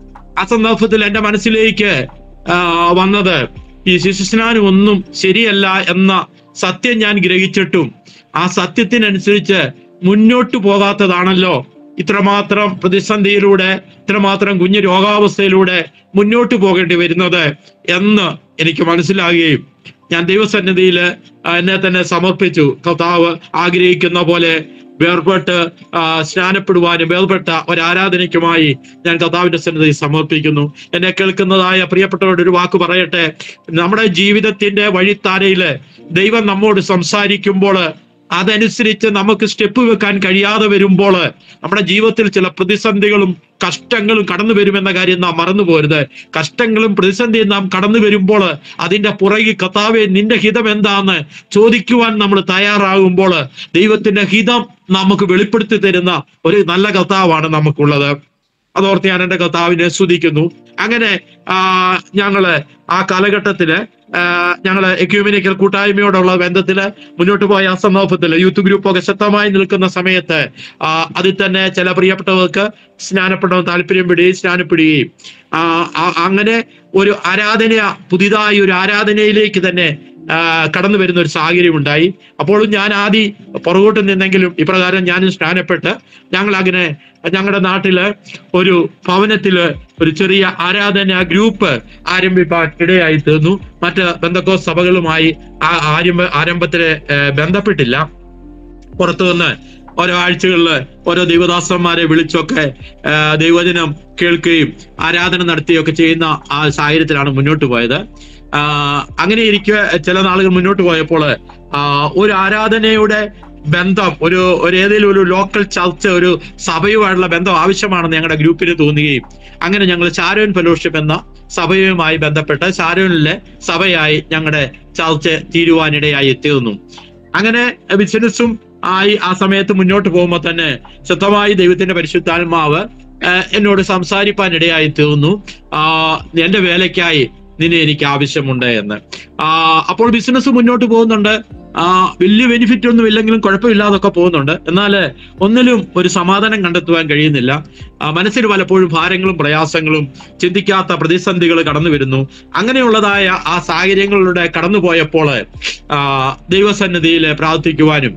ആ സന്ദർഭത്തിൽ എന്റെ മനസ്സിലേക്ക് ആ, വന്നത് ഈ ശിശുസ്നാനം ഒന്നും ശരിയല്ല എന്ന സത്യം ഞാൻ ഗ്രഹിച്ചിട്ടും ആ സത്യത്തിനനുസരിച്ച് മുന്നോട്ട് പോകാത്തതാണല്ലോ ഇത്രമാത്രം പ്രതിസന്ധിയിലൂടെ ഇത്രമാത്രം കുഞ്ഞു രോഗാവസ്ഥയിലൂടെ മുന്നോട്ട് പോകേണ്ടി വരുന്നത് എന്ന് എനിക്ക് മനസ്സിലാകുകയും ഞാൻ ദൈവസന്നിധിയിൽ എന്നെ തന്നെ സമർപ്പിച്ചു കർത്താവ് ആഗ്രഹിക്കുന്ന പോലെ വേർപെട്ട് ആ, സ്നാനപ്പെടുവാനും വേർപെട്ട ഒരു ആരാധനയ്ക്കുമായി ഞാൻ കർത്താവിന്റെ സന്നിധി സമർപ്പിക്കുന്നു എന്നെ കേൾക്കുന്നതായ പ്രിയപ്പെട്ടവരോട് ഒരു വാക്ക് പറയട്ടെ നമ്മുടെ ജീവിതത്തിന്റെ വഴിത്താരയില് ദൈവം നമ്മോട് സംസാരിക്കുമ്പോൾ അതനുസരിച്ച് നമുക്ക് സ്റ്റെപ്പ് വെക്കാൻ കഴിയാതെ വരുമ്പോൾ നമ്മുടെ ജീവിതത്തിൽ ചില പ്രതിസന്ധികളും കഷ്ടങ്ങളും കടന്നു വരുമെന്ന കാര്യം നാം മറന്നു പോരുത് കഷ്ടങ്ങളും പ്രതിസന്ധിയും നാം കടന്നു വരുമ്പോൾ അതിന്റെ പുറകിൽ കർത്താവെ നിന്റെ ഹിതം എന്താന്ന് ചോദിക്കുവാൻ നമ്മൾ തയ്യാറാകുമ്പോൾ ദൈവത്തിന്റെ ഹിതം നമുക്ക് വെളിപ്പെടുത്തി തരുന്ന ഒരു നല്ല കർത്താവാണ് നമുക്കുള്ളത് അതോർത്ത് ഞാൻ എന്റെ കർത്താവിനെ സ്തുതിക്കുന്നു അങ്ങനെ ആ ഞങ്ങള് ആ കാലഘട്ടത്തില് ആ, ഞങ്ങള് എക്യൂമിനിക്കൽ കൂട്ടായ്മയോടുള്ള ബന്ധത്തില് മുന്നോട്ട് പോയ ആ സന്ദർഭത്തില് യൂത്ത് ഗ്രൂപ്പൊക്കെ ശക്തമായി നിൽക്കുന്ന സമയത്ത് ആ, അതിൽ തന്നെ ചില പ്രിയപ്പെട്ടവർക്ക് സ്നാനപ്പെടാൻ താല്പര്യം പിടിയും സ്നാനപ്പെടുകയും ആ, ആ- അങ്ങനെ ഒരു ആരാധന പുതിയതായി ഒരു ആരാധനയിലേക്ക് തന്നെ ആ, കടന്നു വരുന്ന ഒരു സാഹചര്യം ഉണ്ടായി അപ്പോഴും ഞാൻ ആദ്യം പുറകോട്ട് നിന്നെങ്കിലും ഇപ്രകാരം ഞാനും സ്നാനപ്പെട്ട് ഞങ്ങൾ അങ്ങനെ ഞങ്ങളുടെ നാട്ടില് ഒരു ഭവനത്തില് ഒരു ചെറിയ ആരാധന ഗ്രൂപ്പ് ആരംഭിക്കാൻ ഇടയായി തീർന്നു മറ്റ് ബന്ധക്കോ സഭകളുമായി ആ ആരംഭ ആരംഭത്തില് ഏഹ്, ബന്ധപ്പെട്ടില്ല പുറത്തു നിന്ന് ഓരോ ആഴ്ചകളില് ഓരോ ദൈവദാസന്മാരെ വിളിച്ചൊക്കെ ആ, ദൈവവചനം കേൾക്കുകയും ആരാധന നടത്തുകയൊക്കെ ചെയ്യുന്ന ആ സാഹചര്യത്തിലാണ് മുന്നോട്ട് പോയത് ആ, അങ്ങനെ ഇരിക്കെ ചില നാളുകൾ മുന്നോട്ട് പോയപ്പോൾ ആ, ഒരു ആരാധനയുടെ ബന്ധം ഒരു ഒരു ഏതെങ്കിലും ഒരു ലോക്കൽ ചർച്ച് ഒരു സഭയുമായിട്ടുള്ള ബന്ധം ആവശ്യമാണെന്ന് ഞങ്ങളുടെ ഗ്രൂപ്പിന് തോന്നുകയും അങ്ങനെ ഞങ്ങൾ ചാരോൻ ഫെലോഷിപ്പ് എന്ന സഭയുമായി ബന്ധപ്പെട്ട് ചാരോനിലെ സഭയായി ഞങ്ങളുടെ ചർച്ച് തീരുവാനിടയായി എത്തിയിരുന്നു അങ്ങനെ ബിസിനസ്സും ആയി ആ സമയത്ത് മുന്നോട്ട് പോകുമ്പോൾ തന്നെ ശക്തമായി ദൈവത്തിന്റെ പരിശുദ്ധാത്മാവ് ആ, എന്നോട് സംസാരിപ്പാൻ ഇടയായി തീർന്നു ആ എന്റെ വേലയ്ക്കായി നിന്നെ എനിക്ക് ആവശ്യമുണ്ട് എന്ന് ആ അപ്പോൾ ബിസിനസ് മുന്നോട്ട് പോകുന്നുണ്ട് ആ വലിയ ബെനിഫിറ്റ് ഒന്നും ഇല്ലെങ്കിലും കുഴപ്പമില്ലാതൊക്കെ പോകുന്നുണ്ട് എന്നാൽ ഒന്നിലും ഒരു സമാധാനം കണ്ടെത്തുവാൻ കഴിയുന്നില്ല ആ, മനസ്സിന് പലപ്പോഴും ഭാരങ്ങളും പ്രയാസങ്ങളും ചിന്തിക്കാത്ത പ്രതിസന്ധികൾ കടന്നു വരുന്നു അങ്ങനെയുള്ളതായ ആ സാഹചര്യങ്ങളിലൂടെ കടന്നുപോയപ്പോൾ ആ ദൈവസന്നിധിയിൽ പ്രാർത്ഥിക്കുവാനും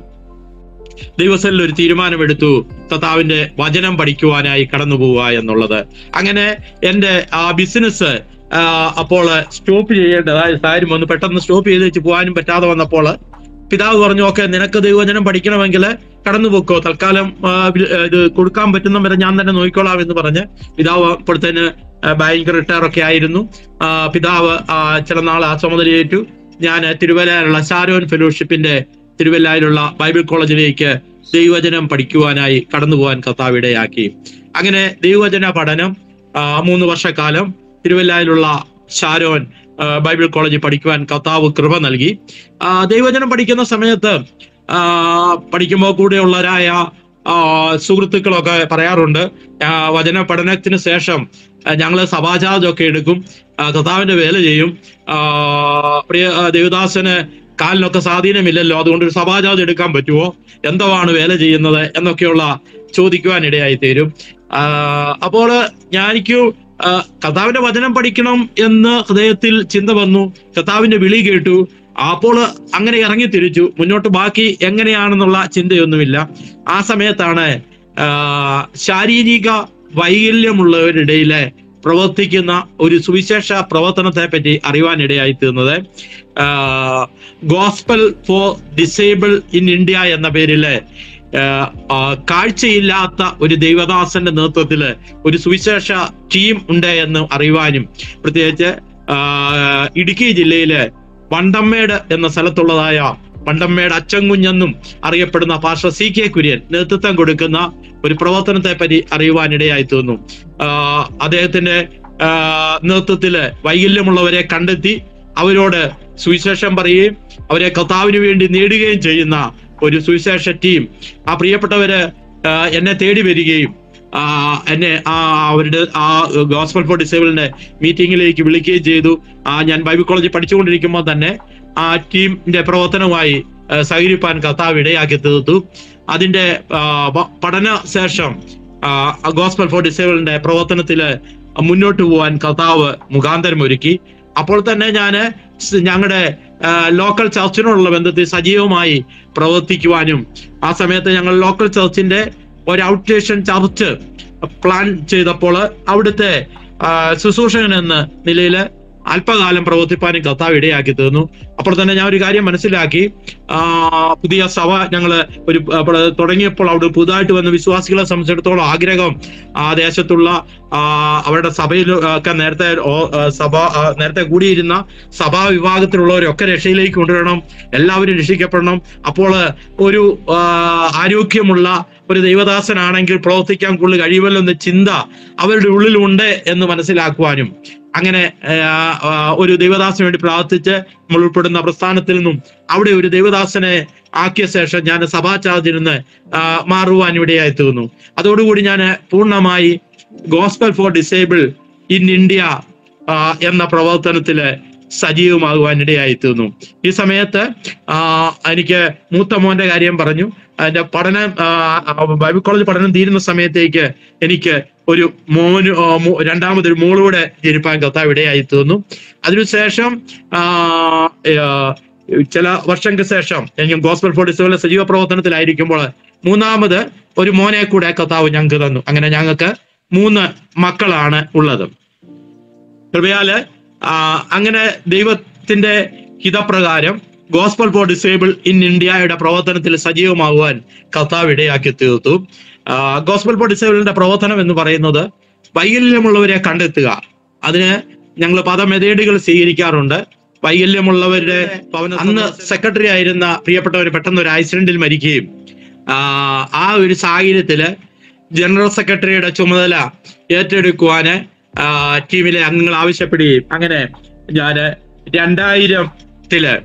ദൈവസനിൽ ഒരു തീരുമാനമെടുത്തു കർത്താവിന്റെ വചനം പഠിക്കുവാനായി കടന്നു പോവുക എന്നുള്ളത് അങ്ങനെ എന്റെ ആ ബിസിനസ് അപ്പോൾ സ്റ്റോപ്പ് ചെയ്യേണ്ടതായ സാഹചര്യം വന്നു പെട്ടെന്ന് സ്റ്റോപ്പ് ചെയ്ത് വെച്ച് പോകാനും പറ്റാതെ വന്നപ്പോൾ പിതാവ് പറഞ്ഞു ഓക്കെ നിനക്ക് ദൈവവചനം പഠിക്കണമെങ്കിൽ കടന്നു പോക്കോ തൽക്കാലം ആ, വി- ഇത് കൊടുക്കാൻ പറ്റുന്ന വരെ ഞാൻ തന്നെ നോക്കിക്കോളാം എന്ന് പറഞ്ഞ് പിതാവ് അപ്പോഴത്തേന് ബാങ്ക് റിട്ടയർ ഒക്കെ ആയിരുന്നു ആ, പിതാവ് ആ, ചില നാൾ ആ ചുമതലയേറ്റു ഞാൻ തിരുവല്ലയിലുള്ള ഷാരോൻ ഫെലോഷിപ്പിന്റെ തിരുവല്ലയിലുള്ള ബൈബിൾ കോളേജിലേക്ക് ദൈവവചനം പഠിക്കുവാനായി കടന്നു പോകാൻ കർത്താവ് ഇടയാക്കി അങ്ങനെ ദൈവവചന പഠനം ആ, മൂന്ന് വർഷക്കാലം തിരുവല്ലയിലുള്ള ഷാരോൻ ആ, ബൈബിൾ കോളേജിൽ പഠിക്കുവാൻ കർത്താവ് കൃപ നൽകി ആ, ദൈവവചനം പഠിക്കുന്ന സമയത്ത് ആ, പഠിക്കുമ്പോൾ കൂടെയുള്ളവരായ ആ, സുഹൃത്തുക്കളൊക്കെ പറയാറുണ്ട് ആ, വചന പഠനത്തിന് ശേഷം ഞങ്ങൾ സഭാചാർജൊക്കെ എടുക്കും ആ, കർത്താവിന്റെ വേല ചെയ്യും ആ, പ്രിയ ആ, ദേവദാസന് കാലിനൊക്കെ സ്വാധീനമില്ലല്ലോ അതുകൊണ്ട് ഒരു സഭാചാർജ് എടുക്കാൻ പറ്റുമോ എന്തുവാണ് വേല ചെയ്യുന്നത് എന്നൊക്കെയുള്ള ചോദിക്കുവാൻ ഇടയായി തീരും ആ, അപ്പോൾ ഞാനിക്ക് ആ, കർത്താവിന്റെ വചനം പഠിക്കണം എന്ന് ഹൃദയത്തിൽ ചിന്ത വന്നു കർത്താവിന്റെ വിളി കേട്ടു അപ്പോൾ അങ്ങനെ ഇറങ്ങി തിരിച്ചു മുന്നോട്ട് ബാക്കി എങ്ങനെയാണെന്നുള്ള ചിന്തയൊന്നുമില്ല ആ സമയത്താണ് ആ, ശാരീരിക വൈകല്യമുള്ളവരിടയിലെ പ്രവർത്തിക്കുന്ന ഒരു സുവിശേഷ പ്രവർത്തനത്തെ പറ്റി അറിയുവാനിടയായി തീർന്നത് gospel for disable in India എന്ന പേരില് ഏഹ്, ആ, കാഴ്ചയില്ലാത്ത ഒരു ദൈവദാസന്റെ നേതൃത്വത്തില് ഒരു സുവിശേഷ ടീം ഉണ്ട് എന്ന് അറിയുവാനും പ്രത്യേകിച്ച് ആ, ഇടുക്കി ജില്ലയിലെ വണ്ടമ്മേട് എന്ന സ്ഥലത്തുള്ളതായ വണ്ടമ്മേട് അച്ചൻകുഞ്ഞെന്നും അറിയപ്പെടുന്ന പാഷ സി കെ കുര്യൻ നേതൃത്വം കൊടുക്കുന്ന ഒരു പ്രവർത്തനത്തെ പറ്റി അറിയുവാനിടയായി തീർന്നു ആ, അദ്ദേഹത്തിന്റെ ആ, നേതൃത്വത്തില് വൈകല്യമുള്ളവരെ കണ്ടെത്തി അവരോട് സുവിശേഷം പറയുകയും അവരെ കർത്താവിന് വേണ്ടി നേടുകയും ചെയ്യുന്ന ഒരു സുവിശേഷ ടീം ആ പ്രിയപ്പെട്ടവര് ആ, എന്നെ തേടി വരികയും ആ, എന്നെ ആ അവരുടെ ആ ഗോസ്ബൽ ഫോർ ഡിസേബിളിന്റെ മീറ്റിംഗിലേക്ക് വിളിക്കുകയും ചെയ്തു ആ ഞാൻ ബൈബിൾ കോളേജിൽ പഠിച്ചുകൊണ്ടിരിക്കുമ്പോൾ തന്നെ ആ ടീമിന്റെ പ്രവർത്തനവുമായി ആ, സഹകരിപ്പാൻ കർത്താവ് ഇടയാക്കി തീർത്തു അതിന്റെ ആ, പ- പഠന ശേഷം ഗോസ്ബൽ ഫോർ ഡിസേബിളിന്റെ പ്രവർത്തനത്തില് മുന്നോട്ട് പോകാൻ കർത്താവ് മുഖാന്തരം ഒരുക്കി അപ്പോൾ തന്നെ ഞാൻ ഞങ്ങളുടെ ലോക്കൽ ചർച്ചിനോടുള്ള ബന്ധത്തിൽ സജീവമായി പ്രവർത്തിക്കുവാനും ആ സമയത്ത് ഞങ്ങൾ ലോക്കൽ ചർച്ചിന്റെ ഒരു ഔട്ട്സ്റ്റേഷൻ ചർച്ച് പ്ലാൻ ചെയ്തപ്പോൾ അവിടുത്തെ ആ, ശുശ്രൂഷകൻ എന്ന നിലയിൽ അല്പകാലം പ്രവർത്തിപ്പാനും കർത്താവ് ഇടയാക്കി തീർന്നു അപ്പോൾ തന്നെ ഞാൻ ഒരു കാര്യം മനസ്സിലാക്കി ആ പുതിയ സഭ ഞങ്ങള് ഒരു ആ, പ്ര- തുടങ്ങിയപ്പോൾ അവിടെ പുതുതായിട്ട് വന്ന വിശ്വാസികളെ സംബന്ധിച്ചിടത്തോളം ആഗ്രഹം ആ ദേശത്തുള്ള ആ, അവരുടെ സഭയിൽ ഒക്കെ നേരത്തെ ഓ- ആ, സഭ ആ, നേരത്തെ കൂടിയിരുന്ന സഭാ വിഭാഗത്തിലുള്ളവരൊക്കെ രക്ഷയിലേക്ക് കൊണ്ടുവരണം എല്ലാവരും രക്ഷിക്കപ്പെടണം അപ്പോൾ ഒരു ആ, ആരോഗ്യമുള്ള ഒരു ദൈവദാസനാണെങ്കിൽ പ്രവർത്തിക്കാൻ കൂടുതൽ കഴിയുമല്ലോ എന്ന ചിന്ത അവരുടെ ഉള്ളിലുണ്ട് എന്ന് മനസ്സിലാക്കുവാനും അങ്ങനെ ആ, ആ, ഒരു ദൈവദാസന് വേണ്ടി പ്രാർത്ഥിച്ച് നമ്മൾ ഉൾപ്പെടുന്ന പ്രസ്ഥാനത്തിൽ നിന്നും അവിടെ ഒരു ദൈവദാസനെ ആക്കിയ ശേഷം ഞാൻ സഭാ ചാർജിൽ നിന്ന് ആ, മാറുവാൻ ഇവിടെയായി തീർന്നു അതോടുകൂടി ഞാൻ പൂർണ്ണമായി gospel for disable in India ആ, എന്ന പ്രവർത്തനത്തില് സജീവമാകുവാൻ ഇടയായി തീർന്നു ഈ സമയത്ത് ആ, എനിക്ക് മൂത്ത മോന്റെ കാര്യം പറഞ്ഞു അതിന്റെ പഠനം ആ, ആ, ബൈബിൾ കോളേജ് പഠനം തീരുന്ന സമയത്തേക്ക് എനിക്ക് ഒരു മോന് ആ, മോ- രണ്ടാമതൊരു മോളൂടെ ജനിപ്പാൻ കർത്താവ് ഇടയായി തീർന്നു അതിനുശേഷം ആ, ആ, ചില വർഷങ്ങൾക്ക് ശേഷം എനിക്ക് ഗോസ്ബൽ ഫോർ ഡിസേബിൾ സജീവ പ്രവർത്തനത്തിലായിരിക്കുമ്പോൾ മൂന്നാമത് ഒരു മോനെ കൂടെ കർത്താവ് ഞങ്ങൾക്ക് തന്നു അങ്ങനെ ഞങ്ങൾക്ക് മൂന്ന് മക്കളാണ് ഉള്ളത് കൃപയാല് ആ, അങ്ങനെ ദൈവത്തിന്റെ ഹിതപ്രകാരം ഗോസ്ബൽ ഫോർ ഡിസേബിൾ ഇൻ ഇന്ത്യയുടെ പ്രവർത്തനത്തിൽ സജീവമാകുവാൻ കർത്താവ് ഇടയാക്കി തീർത്തു ആ, ഗോസ്ബൽ ഫോർ ഡിസേബിളിന്റെ പ്രവർത്തനം എന്ന് പറയുന്നത് വൈകല്യമുള്ളവരെ കണ്ടെത്തുക അതിന് ഞങ്ങൾ പദമെതേടുകൾ സ്വീകരിക്കാറുണ്ട് വൈകല്യമുള്ളവരുടെ ഭവന അന്ന് സെക്രട്ടറി ആയിരുന്ന പ്രിയപ്പെട്ടവർ പെട്ടെന്ന് ഒരു ആക്സിഡന്റിൽ മരിക്കുകയും ആ, ആ ഒരു സാഹചര്യത്തില് ജനറൽ സെക്രട്ടറിയുടെ ചുമതല ഏറ്റെടുക്കുവാന് ആ, ടീമിലെ അംഗങ്ങൾ ആവശ്യപ്പെടുകയും അങ്ങനെ ഞാന് രണ്ടായിരത്തില്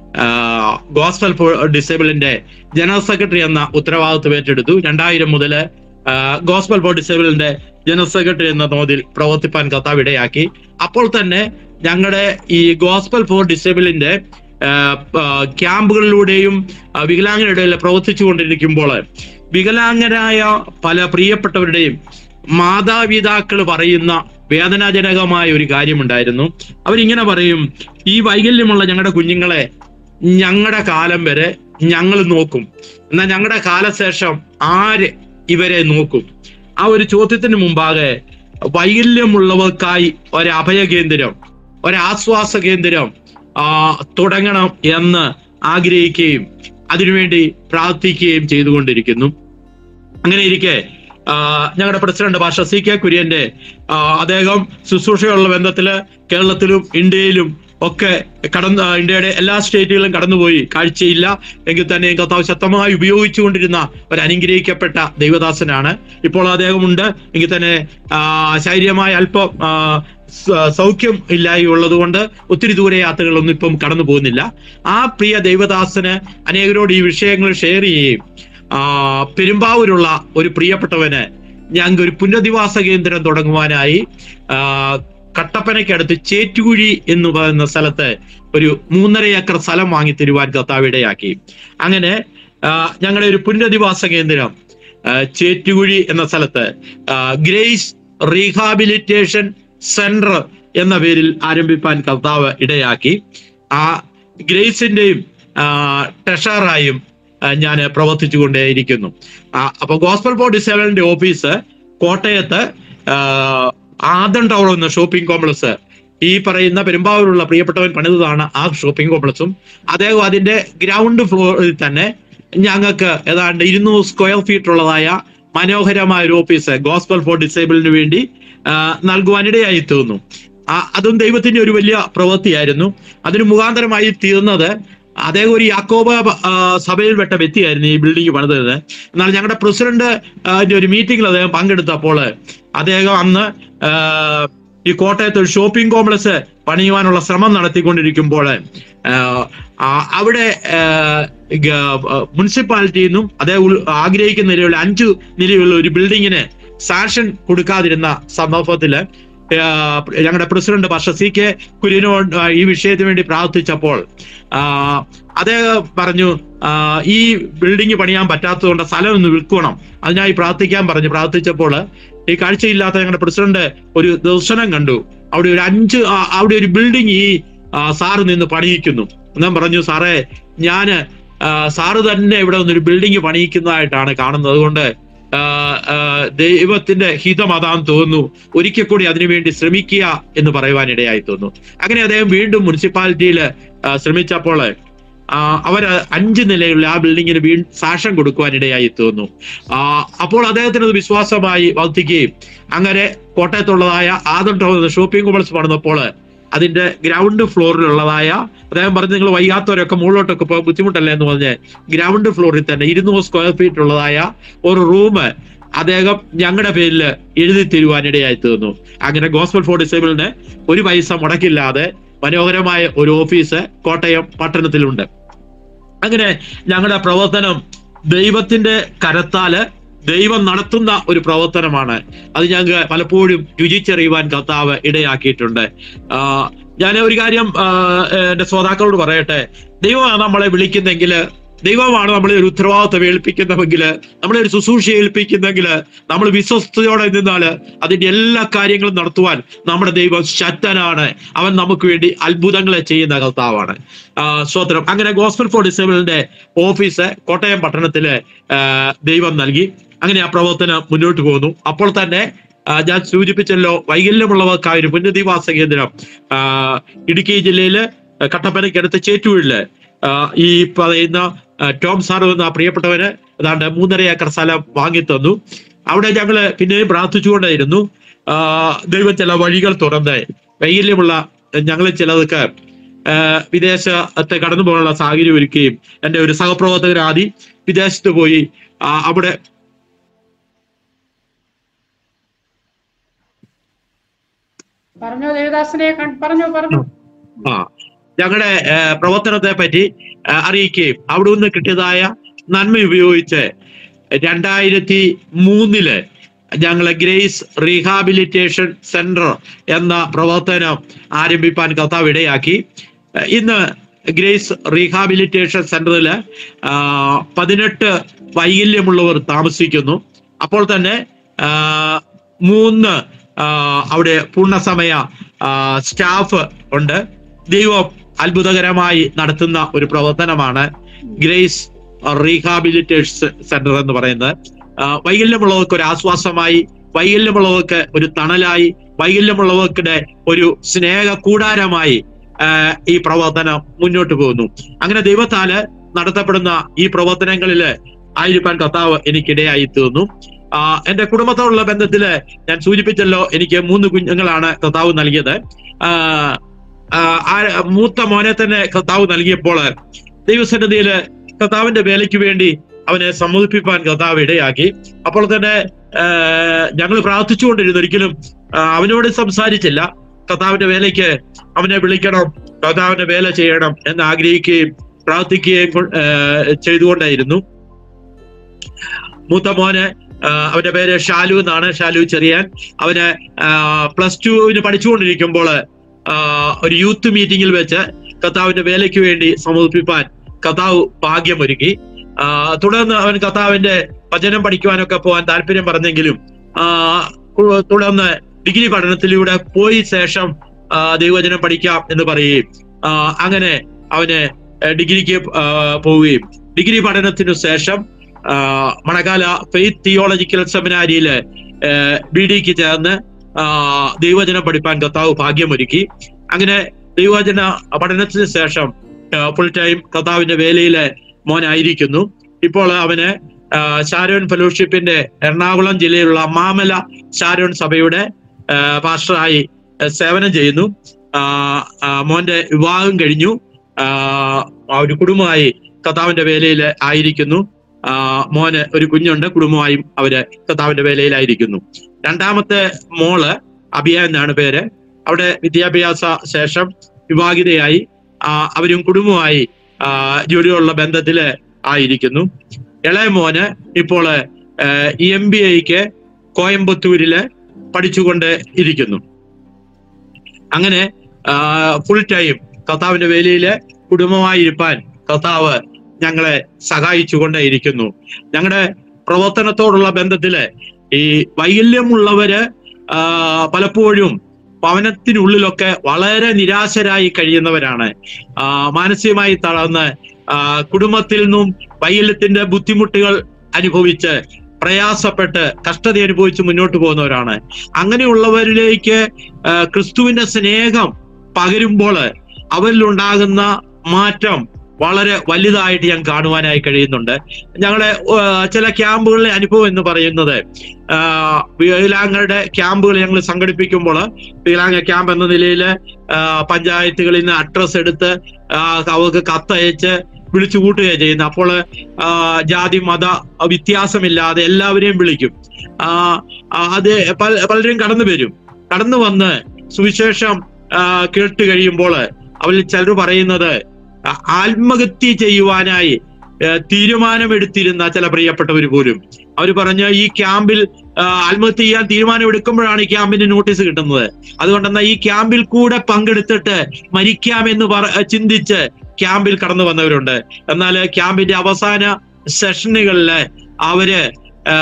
ഗോസ്ബൽ ഫോർ ഡിസേബിളിന്റെ ജനറൽ സെക്രട്ടറി എന്ന ഉത്തരവാദിത്വം ഏറ്റെടുത്തു രണ്ടായിരം മുതല് ഗോസ്ബൽ ഫോർ ഡിസേബിളിന്റെ ജനറൽ സെക്രട്ടറി എന്ന തോതിൽ പ്രവർത്തിപ്പാൻ കർത്താവ് ഇടയാക്കി അപ്പോൾ തന്നെ ഞങ്ങളുടെ ഈ ഗോസ്ബൽ ഫോർ ഡിസേബിളിന്റെ ആ, ആ, ക്യാമ്പുകളിലൂടെയും ആ, വികലാംഗരുടെ പ്രവർത്തിച്ചു കൊണ്ടിരിക്കുമ്പോൾ വികലാംഗരായ പല പ്രിയപ്പെട്ടവരുടെയും മാതാപിതാക്കൾ പറയുന്ന വേദനാജനകമായ ഒരു കാര്യമുണ്ടായിരുന്നു അവരിങ്ങനെ പറയും ഈ വൈകല്യമുള്ള ഞങ്ങളുടെ കുഞ്ഞുങ്ങളെ ഞങ്ങളുടെ കാലം വരെ ഞങ്ങൾ നോക്കും എന്നാൽ ഞങ്ങളുടെ കാലശേഷം ആര് ഇവരെ നോക്കും ആ ഒരു ചോദ്യത്തിന് മുമ്പാകെ വൈകല്യമുള്ളവർക്കായി ഒരു അഭയ കേന്ദ്രം ഒരാശ്വാസ കേന്ദ്രം ആ, തുടങ്ങണം എന്ന് ആഗ്രഹിക്കുകയും അതിനുവേണ്ടി പ്രാർത്ഥിക്കുകയും ചെയ്തുകൊണ്ടിരിക്കുന്നു അങ്ങനെ ഇരിക്കെ ആ, ഞങ്ങളുടെ പ്രസിഡന്റ് ഭാഷ സി കെ കുര്യന്റെ ആ, അദ്ദേഹം ശുശ്രൂഷയുള്ള ബന്ധത്തില് കേരളത്തിലും ഇന്ത്യയിലും ഒക്കെ കടന്ന് ഇന്ത്യയുടെ എല്ലാ സ്റ്റേറ്റുകളിലും കടന്നുപോയി കാഴ്ചയില്ല എങ്കിൽ തന്നെ കർത്താവ് ശക്തമായി ഉപയോഗിച്ചുകൊണ്ടിരുന്ന ഒരു അനുഗ്രഹിക്കപ്പെട്ട ദൈവദാസനാണ് ഇപ്പോൾ അദ്ദേഹമുണ്ട് എങ്കിൽ തന്നെ ആ, ശാരീരികമായ അല്പം ആ, സ- സൗഖ്യം ഇല്ലായി ഉള്ളത് കൊണ്ട് ഒത്തിരി ദൂരെ യാത്രകളൊന്നും ഇപ്പം കടന്നു പോകുന്നില്ല ആ പ്രിയ ദൈവദാസന് അനേകരോട് ഈ വിഷയങ്ങൾ ഷെയർ ചെയ്യുകയും ആ, പെരുമ്പാവൂരുള്ള ഒരു പ്രിയപ്പെട്ടവന് ഞങ്ങൾക്ക് ഒരു പുനരധിവാസ കേന്ദ്രം തുടങ്ങുവാനായി ആ, കട്ടപ്പനയ്ക്കടുത്ത് ചേറ്റുകുഴി എന്ന് പറയുന്ന സ്ഥലത്ത് ഒരു മൂന്നര ഏക്കർ സ്ഥലം വാങ്ങി തരുവാൻ കർത്താവ് ഇടയാക്കി അങ്ങനെ ആ, ഞങ്ങളുടെ ഒരു പുനരധിവാസ കേന്ദ്രം ആ, ചേറ്റുകുഴി എന്ന സ്ഥലത്ത് ആ, ഗ്രേസ് റീഹാബിലിറ്റേഷൻ സെന്റർ എന്ന പേരിൽ ആരംഭിപ്പാൻ കർത്താവ് ഇടയാക്കി ആ ഗ്രേസിന്റെയും ട്രഷറായും ഞാൻ പ്രവർത്തിച്ചു കൊണ്ടേയിരിക്കുന്നു ആ, അപ്പൊ ഗോസ്ബൽ ബോർഡ് ഡിസേബിളിന്റെ ഓഫീസ് കോട്ടയത്ത് ആ, ആദം ടവർ എന്ന ഷോപ്പിംഗ് കോംപ്ലക്സ് ഈ പറയുന്ന പെരുമ്പാവൂരുള്ള പ്രിയപ്പെട്ടവൻ പണിതതാണ് ആ ഷോപ്പിംഗ് കോംപ്ലക്സും അദ്ദേഹം അതിന്റെ ഗ്രൗണ്ട് ഫ്ലോറിൽ തന്നെ ഞങ്ങൾക്ക് ഏതാണ്ട് ഇരുന്നൂറ് സ്ക്വയർ ഫീറ്റ് ഉള്ളതായ മനോഹരമായ ഒരു ഓഫീസ് ഗോസ്പൽ ഫോർ ഡിസേബിളിന് വേണ്ടി ആ, നൽകുവാനിടയായി തീർന്നു ആ, അതും ദൈവത്തിന്റെ ഒരു വലിയ പ്രവൃത്തിയായിരുന്നു അതിന് മുഖാന്തരമായി തീർന്നത് അദ്ദേഹം ഒരു യാക്കോബ ആ, സഭയിൽപ്പെട്ട വ്യക്തിയായിരുന്നു ഈ ബിൽഡിംഗ് പണിതത് എന്നാൽ ഞങ്ങളുടെ പ്രസിഡന്റ് ആ, ന്റെ ഒരു മീറ്റിംഗിൽ അദ്ദേഹം പങ്കെടുത്തപ്പോൾ അദ്ദേഹം അന്ന് ആ, ഈ കോട്ടയത്ത് ഒരു ഷോപ്പിംഗ് കോംപ്ലക്സ് പണിയുവാനുള്ള ശ്രമം നടത്തിക്കൊണ്ടിരിക്കുമ്പോൾ ആ, ആ, അവിടെ ആ, ഗ- ആ, മുനിസിപ്പാലിറ്റിയിൽ നിന്നും അദ്ദേഹം ഉൾ- ആഗ്രഹിക്കുന്ന നിലയിലുള്ള അഞ്ചു നിലയുള്ള ഒരു ബിൽഡിങ്ങിന് സാങ്ഷൻ കൊടുക്കാതിരുന്ന സന്ദർഭത്തില് ആ, ഞങ്ങളുടെ പ്രസിഡന്റ് പക്ഷ സി കെ കുര്യനോട് ആ, ഈ വിഷയത്തിന് വേണ്ടി പ്രാർത്ഥിച്ചപ്പോൾ ആ, അദ്ദേഹം പറഞ്ഞു ആ, ഈ ബിൽഡിംഗ് പണിയാൻ പറ്റാത്തതുകൊണ്ട് സ്ഥലം ഒന്ന് വിൽക്കണം അതിനായി പ്രാർത്ഥിക്കാൻ പറഞ്ഞു പ്രാർത്ഥിച്ചപ്പോൾ ഈ കാഴ്ചയില്ലാത്ത ഞങ്ങളുടെ പ്രസിഡന്റ് ഒരു ദർശനം കണ്ടു അവിടെ ഒരു അഞ്ച് ആ, അവിടെ ഒരു ബിൽഡിംഗ് ഈ ആ, സാറ് നിന്ന് പണിയിക്കുന്നു ഞാൻ പറഞ്ഞു സാറേ ഞാന് ആ, സാറ് തന്നെ ഇവിടെ നിന്നൊരു ബിൽഡിംഗ് പണിയിക്കുന്നതായിട്ടാണ് കാണുന്നത് അതുകൊണ്ട് ആ, ആ, ദൈവത്തിന്റെ ഹിതം അതാന്ന് തോന്നുന്നു ഒരിക്കൽ കൂടി അതിനുവേണ്ടി ശ്രമിക്കുക എന്ന് പറയുവാനിടയായി തോന്നുന്നു അങ്ങനെ അദ്ദേഹം വീണ്ടും മുനിസിപ്പാലിറ്റിയിൽ ശ്രമിച്ചപ്പോൾ ആ, അവര് അഞ്ച് നിലയുള്ള ആ ബിൽഡിങ്ങിന് വീണ്ടും സാക്ഷ്യം കൊടുക്കുവാനിടയായി തോന്നുന്നു ആ, അപ്പോൾ അദ്ദേഹത്തിന് അത് വിശ്വാസമായി വർദ്ധിക്കുകയും അങ്ങനെ കോട്ടയത്തുള്ളതായ ആദം ടൗൺ ഷോപ്പിംഗ് കോംപ്ലക്സ് പണിതപ്പോൾ അതിന്റെ ഗ്രൗണ്ട് ഫ്ലോറിലുള്ളതായ അദ്ദേഹം പറഞ്ഞു നിങ്ങൾ വൈകാത്തവരൊക്കെ മുകളിലോട്ടൊക്കെ പോകാൻ ബുദ്ധിമുട്ടല്ലേ എന്ന് പറഞ്ഞ് ഗ്രൗണ്ട് ഫ്ലോറിൽ തന്നെ ഇരുന്നൂറ് സ്ക്വയർ ഫീറ്റ് ഉള്ളതായ ഒരു റൂം അദ്ദേഹം ഞങ്ങളുടെ പേരിൽ എഴുതി തരുവാനിടയായി തീർന്നു അങ്ങനെ ഗോസ്ബൽ ഫോർ ഡിസേബിളിന് ഒരു പൈസ മുടക്കില്ലാതെ മനോഹരമായ ഒരു ഓഫീസ് കോട്ടയം പട്ടണത്തിലുണ്ട് അങ്ങനെ ഞങ്ങളുടെ പ്രവർത്തനം ദൈവത്തിന്റെ കരത്താല് ദൈവം നടത്തുന്ന ഒരു പ്രവർത്തനമാണ് അത് ഞങ്ങൾക്ക് പലപ്പോഴും രുചിച്ചറിയുവാൻ കർത്താവ് ഇടയാക്കിയിട്ടുണ്ട് ആ, ഞാൻ ഒരു കാര്യം ആ, എന്റെ ശ്രോതാക്കളോട് പറയട്ടെ ദൈവമാണ് നമ്മളെ വിളിക്കുന്നെങ്കിൽ ദൈവമാണ് നമ്മളെ ഒരു ഉത്തരവാദിത്വം ഏൽപ്പിക്കുന്നെങ്കിൽ നമ്മളെ ഒരു ശുശ്രൂഷ ഏൽപ്പിക്കുന്നെങ്കിൽ നമ്മൾ വിശ്വസ്തയോടെ നിന്നാൽ അതിന്റെ എല്ലാ കാര്യങ്ങളും നടത്തുവാൻ നമ്മുടെ ദൈവം ശക്തനാണ് അവൻ നമുക്ക് വേണ്ടി അത്ഭുതങ്ങളെ ചെയ്യുന്ന കർത്താവാണ് ആ, സ്തോത്രം അങ്ങനെ ഗോസ്പൽ ഫോർ ഡിസേബിളിന്റെ ഓഫീസ് കോട്ടയം പട്ടണത്തില് ആ, ദൈവം നൽകി അങ്ങനെ ആ പ്രവർത്തനം മുന്നോട്ട് പോകുന്നു അപ്പോൾ തന്നെ ആ, ഞാൻ സൂചിപ്പിച്ചല്ലോ വൈകല്യമുള്ളവർക്കായ ഒരു പുനരധിവാസ കേന്ദ്രം ആ, ഇടുക്കി ജില്ലയില് കട്ടപ്പനയ്ക്കടുത്ത് ചേറ്റൂരില് ആ, ഈ പറയുന്ന ആ, ടോം സാർ എന്ന പ്രിയപ്പെട്ടവന് ഏതാണ്ട് മൂന്നര ഏക്കർ സ്ഥലം വാങ്ങിത്തന്നു അവിടെ ഞങ്ങള് പിന്നെയും പ്രാർത്ഥിച്ചുകൊണ്ടായിരുന്നു ആ, ദൈവം ചില വഴികൾ തുറന്ന് വൈകല്യമുള്ള ഞങ്ങൾ ചിലതൊക്കെ ആ, വിദേശത്തെ കടന്നു പോകാനുള്ള സാഹചര്യം ഒരുക്കുകയും എൻ്റെ ഒരു സഹപ്രവർത്തകൻ ആദി വിദേശത്ത് പോയി ആ, അവിടെ പറഞ്ഞോ ദേവദാസിനെ കൺ- പറഞ്ഞോ പറഞ്ഞോ ആ ഞങ്ങളുടെ ആ, പ്രവർത്തനത്തെ പറ്റി ആ, അറിയിക്കുകയും അവിടെ നിന്ന് കിട്ടിയതായ നന്മ ഉപയോഗിച്ച് രണ്ടായിരത്തി മൂന്നില് ഞങ്ങള് ഗ്രേസ് റീഹാബിലിറ്റേഷൻ സെന്റർ എന്ന പ്രവർത്തനം ആരംഭിപ്പാൻ കർത്താവ് ഇടയാക്കി ആ, ഇന്ന് ഗ്രേസ് റീഹാബിലിറ്റേഷൻ സെന്ററിൽ പതിനെട്ട് വൈകല്യമുള്ളവർ താമസിക്കുന്നു അപ്പോൾ തന്നെ ആ, മൂന്ന് ആ, അവിടെ പൂർണ്ണസമയ ആ, സ്റ്റാഫ് ഉണ്ട് ദൈവം അത്ഭുതകരമായി നടത്തുന്ന ഒരു പ്രവർത്തനമാണ് ഗ്രേസ് റീഹാബിലിറ്റേഷൻ സെന്റർ എന്ന് പറയുന്നത് ആ, വൈകല്യമുള്ളവർക്ക് ഒരു ആശ്വാസമായി വൈകല്യമുള്ളവർക്ക് ഒരു തണലായി വൈകല്യമുള്ളവർക്കിടെ ഒരു സ്നേഹ കൂടാരമായി ആ, ഈ പ്രവർത്തനം മുന്നോട്ട് പോകുന്നു അങ്ങനെ ദൈവത്താല് നടത്തപ്പെടുന്ന ഈ പ്രവർത്തനങ്ങളില് ആയിരിക്കാൻ കർത്താവ് എനിക്കിടയായി തീർന്നു ആ, എന്റെ കുടുംബത്തോടുള്ള ബന്ധത്തില് ഞാൻ സൂചിപ്പിച്ചല്ലോ എനിക്ക് മൂന്ന് കുഞ്ഞുങ്ങളാണ് കർത്താവ് നൽകിയത് ആ, ആ, ആ മൂത്ത മോനെ തന്നെ കർത്താവ് നൽകിയപ്പോൾ ദൈവസന്നിധിയില് കർത്താവിന്റെ വേലയ്ക്ക് വേണ്ടി അവനെ സമ്മതിപ്പിക്കാൻ കർത്താവ് ഇടയാക്കി അപ്പോൾ തന്നെ ഞങ്ങൾ പ്രാർത്ഥിച്ചുകൊണ്ടിരുന്നു ഒരിക്കലും ആ, അവനോട് സംസാരിച്ചില്ല കർത്താവിന്റെ വേലയ്ക്ക് അവനെ വിളിക്കണം കർത്താവിന്റെ വേല ചെയ്യണം എന്ന് ആഗ്രഹിക്കുകയും പ്രാർത്ഥിക്കുകയും കൊ- ആ, ചെയ്തുകൊണ്ടായിരുന്നു മൂത്ത മോന് ആ, അവന്റെ പേര് ഷാലു എന്നാണ് ഷാലു ചെറിയാൻ അവന് പ്ലസ് ടുവിന് പഠിച്ചുകൊണ്ടിരിക്കുമ്പോൾ ആ, ഒരു യൂത്ത് മീറ്റിംഗിൽ വെച്ച് കർത്താവിന്റെ വേലയ്ക്ക് വേണ്ടി സമർപ്പിപ്പാൻ കർത്താവ് ഭാഗ്യമൊരുക്കി ആ, തുടർന്ന് അവൻ കർത്താവിന്റെ വചനം പഠിക്കുവാനൊക്കെ പോകാൻ താല്പര്യം പറഞ്ഞെങ്കിലും ആ, കു- തുടർന്ന് ഡിഗ്രി പഠനത്തിലൂടെ പോയി ശേഷം ആ, ദൈവവചനം പഠിക്കാം എന്ന് പറയുകയും ആ, അങ്ങനെ അവന് ഡിഗ്രിക്ക് ആ, പോവുകയും ഡിഗ്രി പഠനത്തിനു ശേഷം ആ, മണക്കാല ഫെയ്ത്ത് തിയോളജിക്കൽ സെമിനാരിയില് ബി ഡിക്ക് ചേർന്ന് ആ, ദൈവവചനം പഠിപ്പാൻ കർത്താവ് ഭാഗ്യമൊരുക്കി അങ്ങനെ ദൈവവചന പഠനത്തിന് ശേഷം ഫുൾ ടൈം കർത്താവിന്റെ വേലയിലെ മോനായിരിക്കുന്നു ഇപ്പോൾ അവന് ആ, ഷാരോൺ ഫെലോഷിപ്പിന്റെ എറണാകുളം ജില്ലയിലുള്ള മാമല ഷാരോൺ സഭയുടെ ആ, പാസ്റ്ററായി ആ, സേവനം ചെയ്യുന്നു ആ, ആ, മോന്റെ വിവാഹം കഴിഞ്ഞു ആ, ആ ഒരു കുടുംബമായി കർത്താവിന്റെ വേലയിൽ ആയിരിക്കുന്നു ആ, മോന് ഒരു കുഞ്ഞുണ്ട് കുടുംബമായും അവര് കർത്താവിന്റെ വേലയിലായിരിക്കുന്നു രണ്ടാമത്തെ മോള് അബിയ എന്നാണ് പേര് അവിടെ വിദ്യാഭ്യാസ ശേഷം വിവാഹിതയായി ആ, അവരും കുടുംബമായി ആ, ജോലിയുള്ള ബന്ധത്തില് ആയിരിക്കുന്നു ഇളയ മോന് ഇപ്പോൾ എം ബി ഐക്ക് കോയമ്പത്തൂരില് പഠിച്ചുകൊണ്ട് ഇരിക്കുന്നു അങ്ങനെ ഫുൾ ടൈം കർത്താവിന്റെ വേലയില് കുടുംബമായി ഇരുപ്പാൻ കർത്താവ് ഞങ്ങളെ സഹായിച്ചുകൊണ്ടേ ഇരിക്കുന്നു ഞങ്ങളുടെ പ്രവർത്തനത്തോടുള്ള ബന്ധത്തില് ഈ വൈകല്യമുള്ളവര് ആ, പലപ്പോഴും ഭവനത്തിനുള്ളിലൊക്കെ വളരെ നിരാശരായി കഴിയുന്നവരാണ് ആ, മാനസികമായി തളർന്ന് ആ, കുടുംബത്തിൽ നിന്നും വൈകല്യത്തിന്റെ ബുദ്ധിമുട്ടുകൾ അനുഭവിച്ച് പ്രയാസപ്പെട്ട് കഷ്ടത അനുഭവിച്ച് മുന്നോട്ട് പോകുന്നവരാണ് അങ്ങനെയുള്ളവരിലേക്ക് ആ, ക്രിസ്തുവിന്റെ സ്നേഹം പകരുമ്പോൾ അവരിലുണ്ടാകുന്ന മാറ്റം വളരെ വലുതായിട്ട് ഞാൻ കാണുവാനായി കഴിയുന്നുണ്ട് ഞങ്ങളെ ആ, ചില ക്യാമ്പുകളിലെ അനുഭവം എന്ന് പറയുന്നത് ആ, വികലാംഗരുടെ ക്യാമ്പുകൾ ഞങ്ങൾ സംഘടിപ്പിക്കുമ്പോൾ വികലാംഗ ക്യാമ്പ് എന്ന നിലയിൽ പഞ്ചായത്തുകളിൽ നിന്ന് അഡ്രസ് എടുത്ത് ആ, അവർക്ക് കത്തയച്ച് വിളിച്ചു കൂട്ടുകയാണ് ചെയ്യുന്നത് അപ്പോൾ ആ, ജാതി മത വ്യത്യാസമില്ലാതെ എല്ലാവരെയും വിളിക്കും ആ, ആ, അത് പല- പലരും കടന്നു വരും കടന്നു വന്ന് സുവിശേഷം ആ, കേട്ട് കഴിയുമ്പോൾ അവരിൽ ചിലർ പറയുന്നത് ആ, ആത്മഹത്യ ചെയ്യുവാനായി ആ, തീരുമാനമെടുത്തിരുന്ന ചില പ്രിയപ്പെട്ടവർ പോലും അവർ പറഞ്ഞ ഈ ക്യാമ്പിൽ ആ, ആത്മഹത്യ ചെയ്യാൻ തീരുമാനം എടുക്കുമ്പോഴാണ് ഈ ക്യാമ്പിന്റെ നോട്ടീസ് കിട്ടുന്നത് അതുകൊണ്ടെന്നാൽ ഈ ക്യാമ്പിൽ കൂടെ പങ്കെടുത്തിട്ട് മരിക്കാമെന്ന് പറ ചിന്തിച്ച് ക്യാമ്പിൽ കടന്നു വന്നവരുണ്ട് എന്നാൽ ക്യാമ്പിന്റെ അവസാന സെഷനുകളില് അവര് ആ,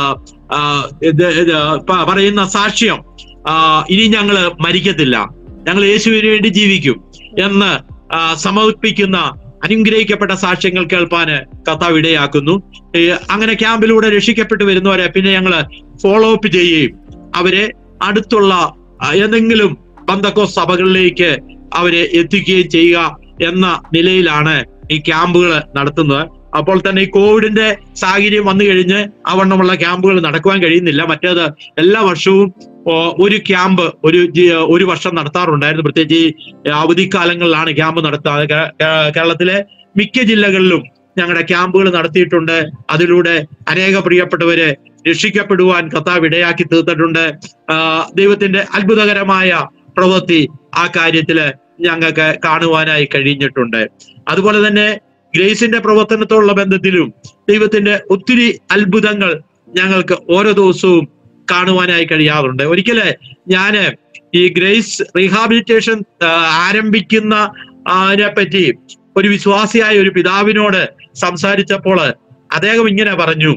ആ, ഇത് ഇത് പ- പറയുന്ന സാക്ഷ്യം ആ, ഇനി ഞങ്ങള് മരിക്കത്തില്ല ഞങ്ങൾ യേശുവിന് വേണ്ടി ജീവിക്കും എന്ന് ആ, സമർപ്പിക്കുന്ന അനുഗ്രഹിക്കപ്പെട്ട സാക്ഷ്യങ്ങൾ കേൾപ്പാന് കർത്താവ് ഇടയാക്കുന്നു ഈ അങ്ങനെ ക്യാമ്പിലൂടെ രക്ഷിക്കപ്പെട്ടു വരുന്നവരെ പിന്നെ ഞങ്ങള് ഫോളോ അപ്പ് ചെയ്യുകയും അവരെ അടുത്തുള്ള ആ, ഏതെങ്കിലും ബന്ധക്കോ സഭകളിലേക്ക് അവരെ എത്തിക്കുകയും ചെയ്യുക എന്ന നിലയിലാണ് ഈ ക്യാമ്പുകൾ നടത്തുന്നത് അപ്പോൾ തന്നെ ഈ കോവിഡിന്റെ സാഹചര്യം വന്നു കഴിഞ്ഞ് അവണ്ണമുള്ള ക്യാമ്പുകൾ നടക്കുവാൻ കഴിയുന്നില്ല മറ്റേത് എല്ലാ വർഷവും ഓ, ഒരു ക്യാമ്പ് ഒരു ജി- ഒരു വർഷം നടത്താറുണ്ടായിരുന്നു പ്രത്യേകിച്ച് ഈ അവധിക്കാലങ്ങളിലാണ് ക്യാമ്പ് നടത്താറ് കേ- കേ- കേരളത്തിലെ മിക്ക ജില്ലകളിലും ഞങ്ങളുടെ ക്യാമ്പുകൾ നടത്തിയിട്ടുണ്ട് അതിലൂടെ അനേക പ്രിയപ്പെട്ടവര് രക്ഷിക്കപ്പെടുവാൻ കർത്താവ് ഇടയാക്കി തീർത്തിട്ടുണ്ട് ആ, ദൈവത്തിന്റെ അത്ഭുതകരമായ പ്രവൃത്തി ആ കാര്യത്തില് ഞങ്ങൾക്ക് കാണുവാനായി കഴിഞ്ഞിട്ടുണ്ട് അതുപോലെ തന്നെ ഗ്രേസിന്റെ പ്രവർത്തനത്തോടുള്ള ബന്ധത്തിലും ദൈവത്തിന്റെ ഒത്തിരി അത്ഭുതങ്ങൾ ഞങ്ങൾക്ക് ഓരോ ദിവസവും കാണുവാനായി കഴിയാറുണ്ട് ഒരിക്കല് ഞാന് ഈ ഗ്രേസ് റീഹാബിലിറ്റേഷൻ ആ, ആരംഭിക്കുന്ന അതിനെ പറ്റി ഒരു വിശ്വാസിയായ ഒരു പിതാവിനോട് സംസാരിച്ചപ്പോൾ അദ്ദേഹം ഇങ്ങനെ പറഞ്ഞു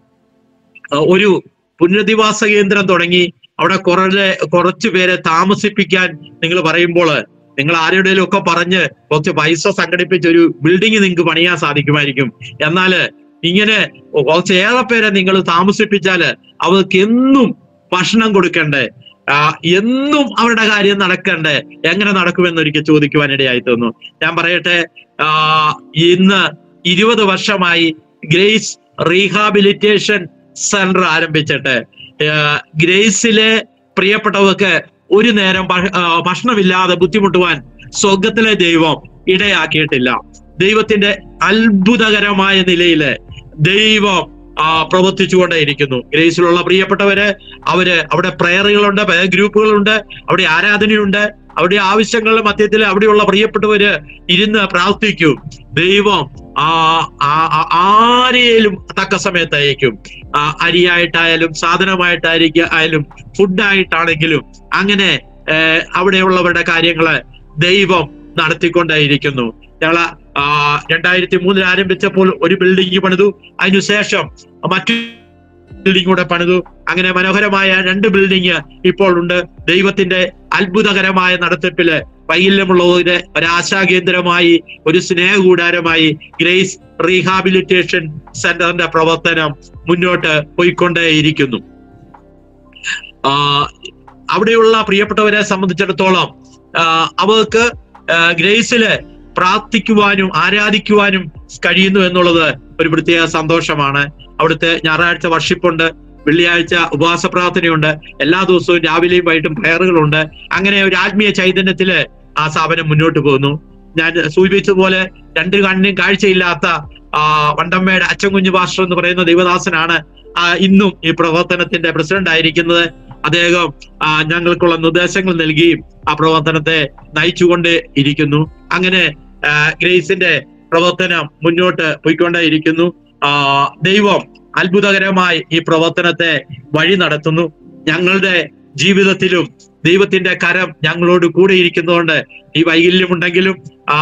ആ, ഒരു പുനരധിവാസ കേന്ദ്രം തുടങ്ങി അവിടെ കുറേ കുറച്ചു പേരെ താമസിപ്പിക്കാൻ നിങ്ങൾ പറയുമ്പോൾ നിങ്ങൾ ആരുടെയും ഒക്കെ പറഞ്ഞ് കുറച്ച് പൈസ സംഘടിപ്പിച്ച് ഒരു ബിൽഡിംഗ് നിങ്ങൾക്ക് പണിയാൻ സാധിക്കുമായിരിക്കും എന്നാല് ഇങ്ങനെ കുറച്ചേറെ പേരെ നിങ്ങൾ താമസിപ്പിച്ചാല് അവർക്ക് എന്നും ഭക്ഷണം കൊടുക്കണ്ടേ ആ, എന്നും അവരുടെ കാര്യം നടക്കണ്ടേ എങ്ങനെ നടക്കുമെന്ന് ഒരിക്കൽ ചോദിക്കുവാനിടയായി തോന്നുന്നു ഞാൻ പറയട്ടെ ആ, ഇന്ന് ഇരുപത് വർഷമായി ഗ്രേസ് റീഹാബിലിറ്റേഷൻ സെന്റർ ആരംഭിച്ചിട്ട് ആ, ഗ്രേസിലെ പ്രിയപ്പെട്ടവർക്ക് ഒരു നേരം ഭ- ആ, ഭക്ഷണമില്ലാതെ ബുദ്ധിമുട്ടുവാൻ സ്വർഗത്തിലെ ദൈവം ഇടയാക്കിയിട്ടില്ല ദൈവത്തിന്റെ അത്ഭുതകരമായ നിലയില് ദൈവം ആ പ്രവർത്തിച്ചുകൊണ്ടേയിരിക്കുന്നു ഗ്രേസിലുള്ള പ്രിയപ്പെട്ടവര് അവര് അവിടെ പ്രയറുകളുണ്ട് prayer ഗ്രൂപ്പുകളുണ്ട് അവിടെ ആരാധനയുണ്ട് അവിടെ ആവശ്യങ്ങളുടെ മധ്യത്തിൽ അവിടെയുള്ള പ്രിയപ്പെട്ടവര് ഇരുന്ന് പ്രാർത്ഥിക്കും ദൈവം ആ ആ- ആ- ആരെയും തക്ക സമയത്ത് അയക്കും ആ, അരിയായിട്ടായാലും സാധനമായിട്ടായിരിക്കും ആയാലും ഫുഡായിട്ടാണെങ്കിലും അങ്ങനെ ഏർ, അവിടെയുള്ളവരുടെ കാര്യങ്ങള് ദൈവം നടത്തിക്കൊണ്ടേയിരിക്കുന്നു ഞങ്ങള് ആ, രണ്ടായിരത്തി മൂന്നിൽ ആരംഭിച്ചപ്പോൾ ഒരു ബിൽഡിംഗ് പണിതു അതിനുശേഷം മറ്റു ബിൽഡിംഗ് കൂടെ പണിതു അങ്ങനെ മനോഹരമായ രണ്ട് ബിൽഡിംഗ് ഇപ്പോൾ ഉണ്ട് ദൈവത്തിന്റെ അത്ഭുതകരമായ നടത്തിപ്പില് വൈകല്യമുള്ളവരുടെ ഒരാശാകേന്ദ്രമായി ഒരു സ്നേഹകൂടാരമായി ഗ്രേസ് റീഹാബിലിറ്റേഷൻ സെന്ററിന്റെ പ്രവർത്തനം മുന്നോട്ട് പോയിക്കൊണ്ടേയിരിക്കുന്നു ആ, അവിടെയുള്ള പ്രിയപ്പെട്ടവരെ സംബന്ധിച്ചിടത്തോളം ആ, അവർക്ക് ആ, ഗ്രേസില് പ്രാർത്ഥിക്കുവാനും ആരാധിക്കുവാനും കഴിയുന്നു എന്നുള്ളത് ഒരു പ്രത്യേക സന്തോഷമാണ് അവിടുത്തെ ഞായറാഴ്ച വർഷിപ്പുണ്ട് വെള്ളിയാഴ്ച ഉപവാസ പ്രാർത്ഥനയുണ്ട് എല്ലാ ദിവസവും രാവിലെയും വൈകിട്ടും പ്രയറുകളുണ്ട് അങ്ങനെ ഒരു ആത്മീയ ചൈതന്യത്തില് ആ സ്ഥാപനം മുന്നോട്ട് പോകുന്നു ഞാൻ സൂചിപ്പിച്ചതുപോലെ രണ്ട് കണ്ണിനും കാഴ്ചയില്ലാത്ത ആ വണ്ടമ്മയുടെ അച്ഛൻ കുഞ്ഞു പാസ്റ്റർ എന്ന് പറയുന്ന ദൈവദാസനാണ് ആ, ഇന്നും ഈ പ്രവർത്തനത്തിന്റെ പ്രസിഡന്റ് ആയിരിക്കുന്നത് അദ്ദേഹം ആ, ഞങ്ങൾക്കുള്ള നിർദ്ദേശങ്ങൾ നൽകിയും ആ പ്രവർത്തനത്തെ നയിച്ചുകൊണ്ട് ഇരിക്കുന്നു അങ്ങനെ ആ, ഗ്രേസിന്റെ പ്രവർത്തനം മുന്നോട്ട് പോയിക്കൊണ്ടേയിരിക്കുന്നു ആ, ദൈവം അത്ഭുതകരമായി ഈ പ്രവർത്തനത്തെ വഴി നടത്തുന്നു ഞങ്ങളുടെ ജീവിതത്തിലും ദൈവത്തിന്റെ കരം ഞങ്ങളോട് കൂടെ ഇരിക്കുന്നതുകൊണ്ട് ഈ വൈകല്യമുണ്ടെങ്കിലും ആ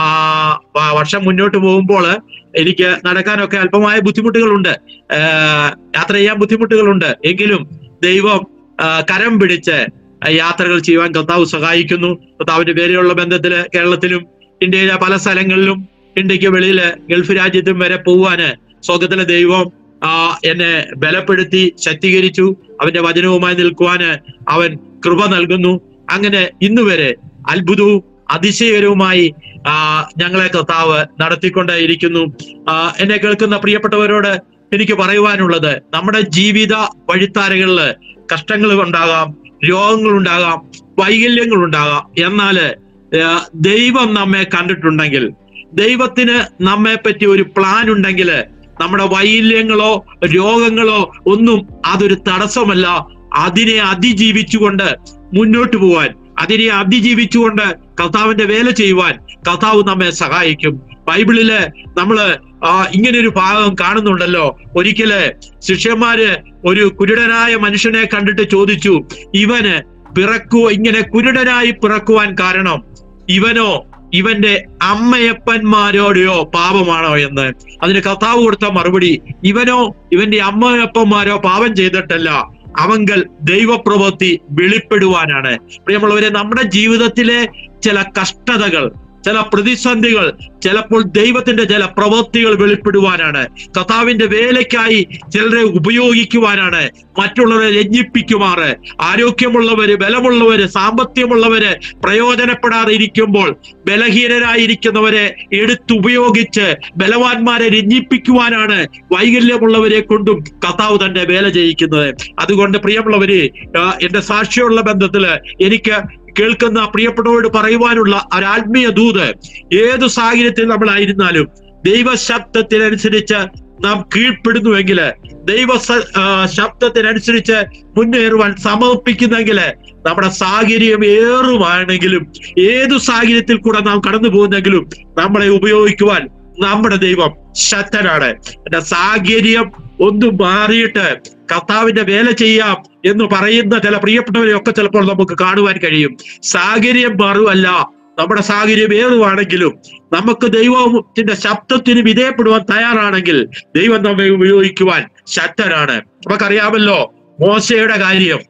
വ- വർഷം മുന്നോട്ട് പോകുമ്പോൾ എനിക്ക് നടക്കാനൊക്കെ അല്പമായ ബുദ്ധിമുട്ടുകളുണ്ട് ആഹ് യാത്ര ചെയ്യാൻ ബുദ്ധിമുട്ടുകളുണ്ട് എങ്കിലും ദൈവം ആഹ് കരം പിടിച്ച് യാത്രകൾ ചെയ്യുവാൻ കർത്താവ് സഹായിക്കുന്നു കർത്താവിന്റെ പേരെയുള്ള ബന്ധത്തില് കേരളത്തിലും ഇന്ത്യയിലെ പല സ്ഥലങ്ങളിലും ഇന്ത്യക്ക് വെളിയില് ഗൾഫ് രാജ്യത്തും വരെ പോവാന് സ്വർഗത്തിലെ ദൈവം ആ എന്നെ ബലപ്പെടുത്തി ശക്തീകരിച്ചു അവന്റെ വചനവുമായി നിൽക്കുവാന് അവൻ കൃപ നൽകുന്നു അങ്ങനെ ഇന്നുവരെ അത്ഭുതവും അതിശയകരവുമായി ആ ഞങ്ങളെ കർത്താവ് നടത്തിക്കൊണ്ടേയിരിക്കുന്നു ആ എന്നെ കേൾക്കുന്ന പ്രിയപ്പെട്ടവരോട് എനിക്ക് പറയുവാനുള്ളത് നമ്മുടെ ജീവിത വഴിത്താരകളില് കഷ്ടങ്ങൾ ഉണ്ടാകാം രോഗങ്ങൾ ഉണ്ടാകാം വൈകല്യങ്ങൾ ഉണ്ടാകാം എന്നാല് ആ, ദൈവം നമ്മെ കണ്ടിട്ടുണ്ടെങ്കിൽ ദൈവത്തിന് നമ്മെ പറ്റി ഒരു പ്ലാൻ ഉണ്ടെങ്കിൽ നമ്മുടെ വൈകല്യങ്ങളോ രോഗങ്ങളോ ഒന്നും അതൊരു തടസ്സമല്ല അതിനെ അതിജീവിച്ചുകൊണ്ട് മുന്നോട്ട് പോവാൻ അതിനെ അതിജീവിച്ചുകൊണ്ട് കർത്താവിന്റെ വേല ചെയ്യുവാൻ കർത്താവ് നമ്മെ സഹായിക്കും ബൈബിളില് നമ്മള് ആ ഇങ്ങനെ ഒരു ഭാഗം കാണുന്നുണ്ടല്ലോ ഒരിക്കല് ശിഷ്യന്മാര് ഒരു കുരുടനായ മനുഷ്യനെ കണ്ടിട്ട് ചോദിച്ചു ഇവന് പിറക്കു ഇങ്ങനെ കുരുടനായി പിറക്കുവാൻ കാരണം ഇവനോ ഇവന്റെ അമ്മയപ്പന്മാരോടെയോ പാപമാണോ എന്ന് അതിന് കർത്താവ് കൊടുത്ത മറുപടി ഇവനോ ഇവന്റെ അമ്മയപ്പന്മാരോ പാപം ചെയ്തിട്ടല്ല അവങ്കൽ ദൈവപ്രവൃത്തി വെളിപ്പെടുവാനാണ് പ്രിയമുള്ളവരെ നമ്മുടെ ജീവിതത്തിലെ ചില കഷ്ടതകൾ ചില പ്രതിസന്ധികൾ ചിലപ്പോൾ ദൈവത്തിന്റെ ചില പ്രവൃത്തികൾ വെളിപ്പെടുവാനാണ് കർത്താവിന്റെ വേലയ്ക്കായി ചിലരെ ഉപയോഗിക്കുവാനാണ് മറ്റുള്ളവരെ രഞ്ജിപ്പിക്കുമാറ് ആരോഗ്യമുള്ളവര് ബലമുള്ളവര് സാമ്പത്തികമുള്ളവര് പ്രയോജനപ്പെടാതെ ഇരിക്കുമ്പോൾ ബലഹീനരായിരിക്കുന്നവരെ എടുത്തുപയോഗിച്ച് ബലവാന്മാരെ രഞ്ജിപ്പിക്കുവാനാണ് വൈകല്യമുള്ളവരെ കൊണ്ടും കർത്താവ് തന്റെ വേല ചെയ്യിക്കുന്നത് അതുകൊണ്ട് പ്രിയമുള്ളവര് ആ, എന്റെ സാക്ഷിയുള്ള ബന്ധത്തില് എനിക്ക് കേൾക്കുന്ന പ്രിയപ്പെട്ടവരോട് പറയുവാനുള്ള ഒരു ആത്മീയ ദൂത് ഏത് സാഹചര്യത്തിൽ നമ്മളായിരുന്നാലും ദൈവശബ്ദത്തിനനുസരിച്ച് നാം കീഴ്പ്പെടുന്നുവെങ്കിൽ ദൈവ സ- ആ, ശബ്ദത്തിനനുസരിച്ച് മുന്നേറുവാൻ സമർപ്പിക്കുന്നെങ്കിൽ നമ്മുടെ സാഹചര്യം ഏറുവാണെങ്കിലും ഏതു സാഹചര്യത്തിൽ കൂടെ നാം കടന്നു പോകുന്നെങ്കിലും നമ്മളെ ഉപയോഗിക്കുവാൻ നമ്മുടെ ദൈവം ശക്തനാണ് എന്റെ സാഹചര്യം ഒന്ന് മാറിയിട്ട് കർത്താവിന്റെ വേല ചെയ്യാം എന്ന് പറയുന്ന ചില പ്രിയപ്പെട്ടവരെ ഒക്കെ ചിലപ്പോൾ നമുക്ക് കാണുവാൻ കഴിയും സാഹചര്യം മാറുമല്ല നമ്മുടെ സാഹചര്യം ഏറുവാണെങ്കിലും നമുക്ക് ദൈവത്തിന്റെ ശബ്ദത്തിന് വിധേയപ്പെടുവാൻ തയ്യാറാണെങ്കിൽ ദൈവം നമ്മെ ഉപയോഗിക്കുവാൻ ശക്തനാണ് നമുക്കറിയാമല്ലോ മോശയുടെ കാര്യം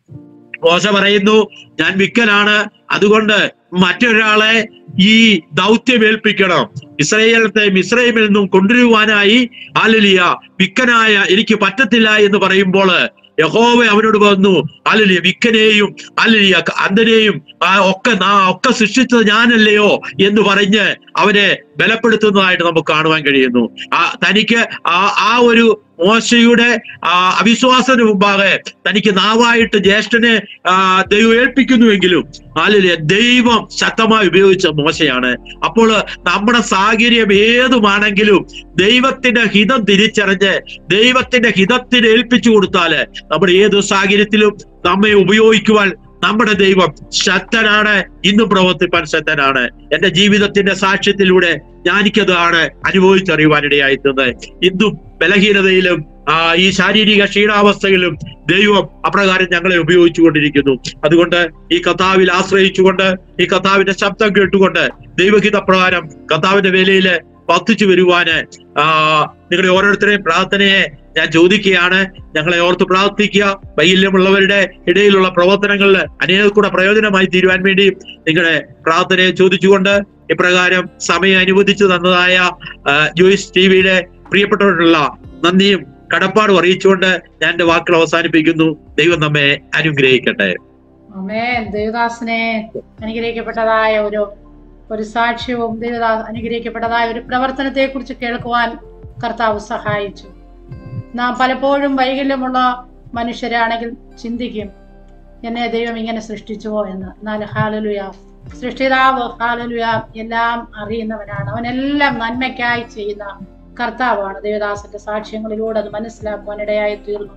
മോശ പറയുന്നു ഞാൻ വിക്കനാണ് അതുകൊണ്ട് മറ്റൊരാളെ ഈ ദൗത്യം ഏൽപ്പിക്കണം ഇസ്രയേലത്തെ മിസ്രൈമിൽ നിന്നും കൊണ്ടുവരുവാനായി ആലലിയ വിക്കനായ എനിക്ക് പറ്റത്തില്ല എന്ന് പറയുമ്പോൾ യഹോവ അവനോട് പറഞ്ഞു ആലലിയ വിക്കനെയും ആലലിയ അന്ധനെയും ആ ഒക്കെ നാ- ഒക്കെ സൃഷ്ടിച്ചത് ഞാനല്ലയോ എന്ന് പറഞ്ഞ് അവനെ ബലപ്പെടുത്തുന്നതായിട്ട് നമുക്ക് കാണുവാൻ കഴിയുന്നു ആ തനിക്ക് ആ ആ ഒരു മോശയുടെ ആ അവിശ്വാസത്തിന് മുമ്പാകെ തനിക്ക് നാവായിട്ട് ജ്യേഷ്ഠനെ ആ, ദൈവം ഏൽപ്പിക്കുന്നുവെങ്കിലും ആലിലെ ദൈവം ശക്തമായി ഉപയോഗിച്ച മോശയാണ് അപ്പോൾ നമ്മുടെ സാഹചര്യം ഏതുമാണെങ്കിലും ദൈവത്തിന്റെ ഹിതം തിരിച്ചറിഞ്ഞ് ദൈവത്തിന്റെ ഹിതത്തിന് ഏൽപ്പിച്ചു കൊടുത്താല് നമ്മുടെ ഏത് സാഹചര്യത്തിലും നമ്മെ ഉപയോഗിക്കുവാൻ നമ്മുടെ ദൈവം ശക്തനാണ് ഇന്നും പ്രവർത്തിപ്പാൻ ശക്തനാണ് എന്റെ ജീവിതത്തിന്റെ സാക്ഷ്യത്തിലൂടെ ഞാനിക്കതാണ് അനുഭവിച്ചറിയുവാനിടയായിട്ടുള്ളത് ഇന്നും ബലഹീനതയിലും ആ, ഈ ശാരീരിക ക്ഷീണാവസ്ഥയിലും ദൈവം അപ്രകാരം ഞങ്ങളെ ഉപയോഗിച്ചുകൊണ്ടിരിക്കുന്നു അതുകൊണ്ട് ഈ കഥാവിൽ ആശ്രയിച്ചുകൊണ്ട് ഈ കഥാവിന്റെ ശബ്ദം കേട്ടുകൊണ്ട് ദൈവഹിത പ്രകാരം കഥാവിന്റെ വേലയില് വർദ്ധിച്ചു വരുവാന് ആ നിങ്ങളുടെ ഓരോരുത്തരെയും പ്രാർത്ഥനയെ ഞാൻ ചോദിക്കുകയാണ് ഞങ്ങളെ ഓർത്ത് പ്രാർത്ഥിക്കുക വൈകല്യമുള്ളവരുടെ ഇടയിലുള്ള പ്രവർത്തനങ്ങളിൽ അനേകം കൂടെ പ്രയോജനമായി തീരുവാൻ വേണ്ടി നിങ്ങളുടെ പ്രാർത്ഥനയെ ചോദിച്ചുകൊണ്ട് ഇപ്രകാരം സമയം അനുവദിച്ചു തന്നതായ ആ, ജോയിസ് ടി വിയുടെ പ്രിയപ്പെട്ടവരുള്ള നന്ദിയും കടപ്പാടും അറിയിച്ചുകൊണ്ട് ഞാൻ എന്റെ വാക്കുകൾ അവസാനിപ്പിക്കുന്നു ദൈവം നമ്മെ അനുഗ്രഹിക്കട്ടെ അമേ ദേവദാസനെ അനുഗ്രഹിക്കപ്പെട്ടതായ ഒരു ഒരു സാക്ഷ്യവും ദൈവദാ അനുഗ്രഹിക്കപ്പെട്ടതായ ഒരു പ്രവർത്തനത്തെ കുറിച്ച് കേൾക്കുവാൻ കർത്താവ് സഹായിച്ചു നാം പലപ്പോഴും വൈകല്യമുള്ള മനുഷ്യരാണെങ്കിൽ ചിന്തിക്കും എന്നെ ദൈവം ഇങ്ങനെ സൃഷ്ടിച്ചുവോ എന്ന് എന്നാൽ ഹാലലുയ സൃഷ്ടിതാവ് ഹാലലുയ എല്ലാം അറിയുന്നവനാണ് അവനെല്ലാം നന്മയ്ക്കായി ചെയ്യുന്ന കർത്താവാണ് ദേവദാസന്റെ സാക്ഷ്യങ്ങളിലൂടെ അത് മനസ്സിലാക്കുവാൻ ഇടയായി തീർന്നു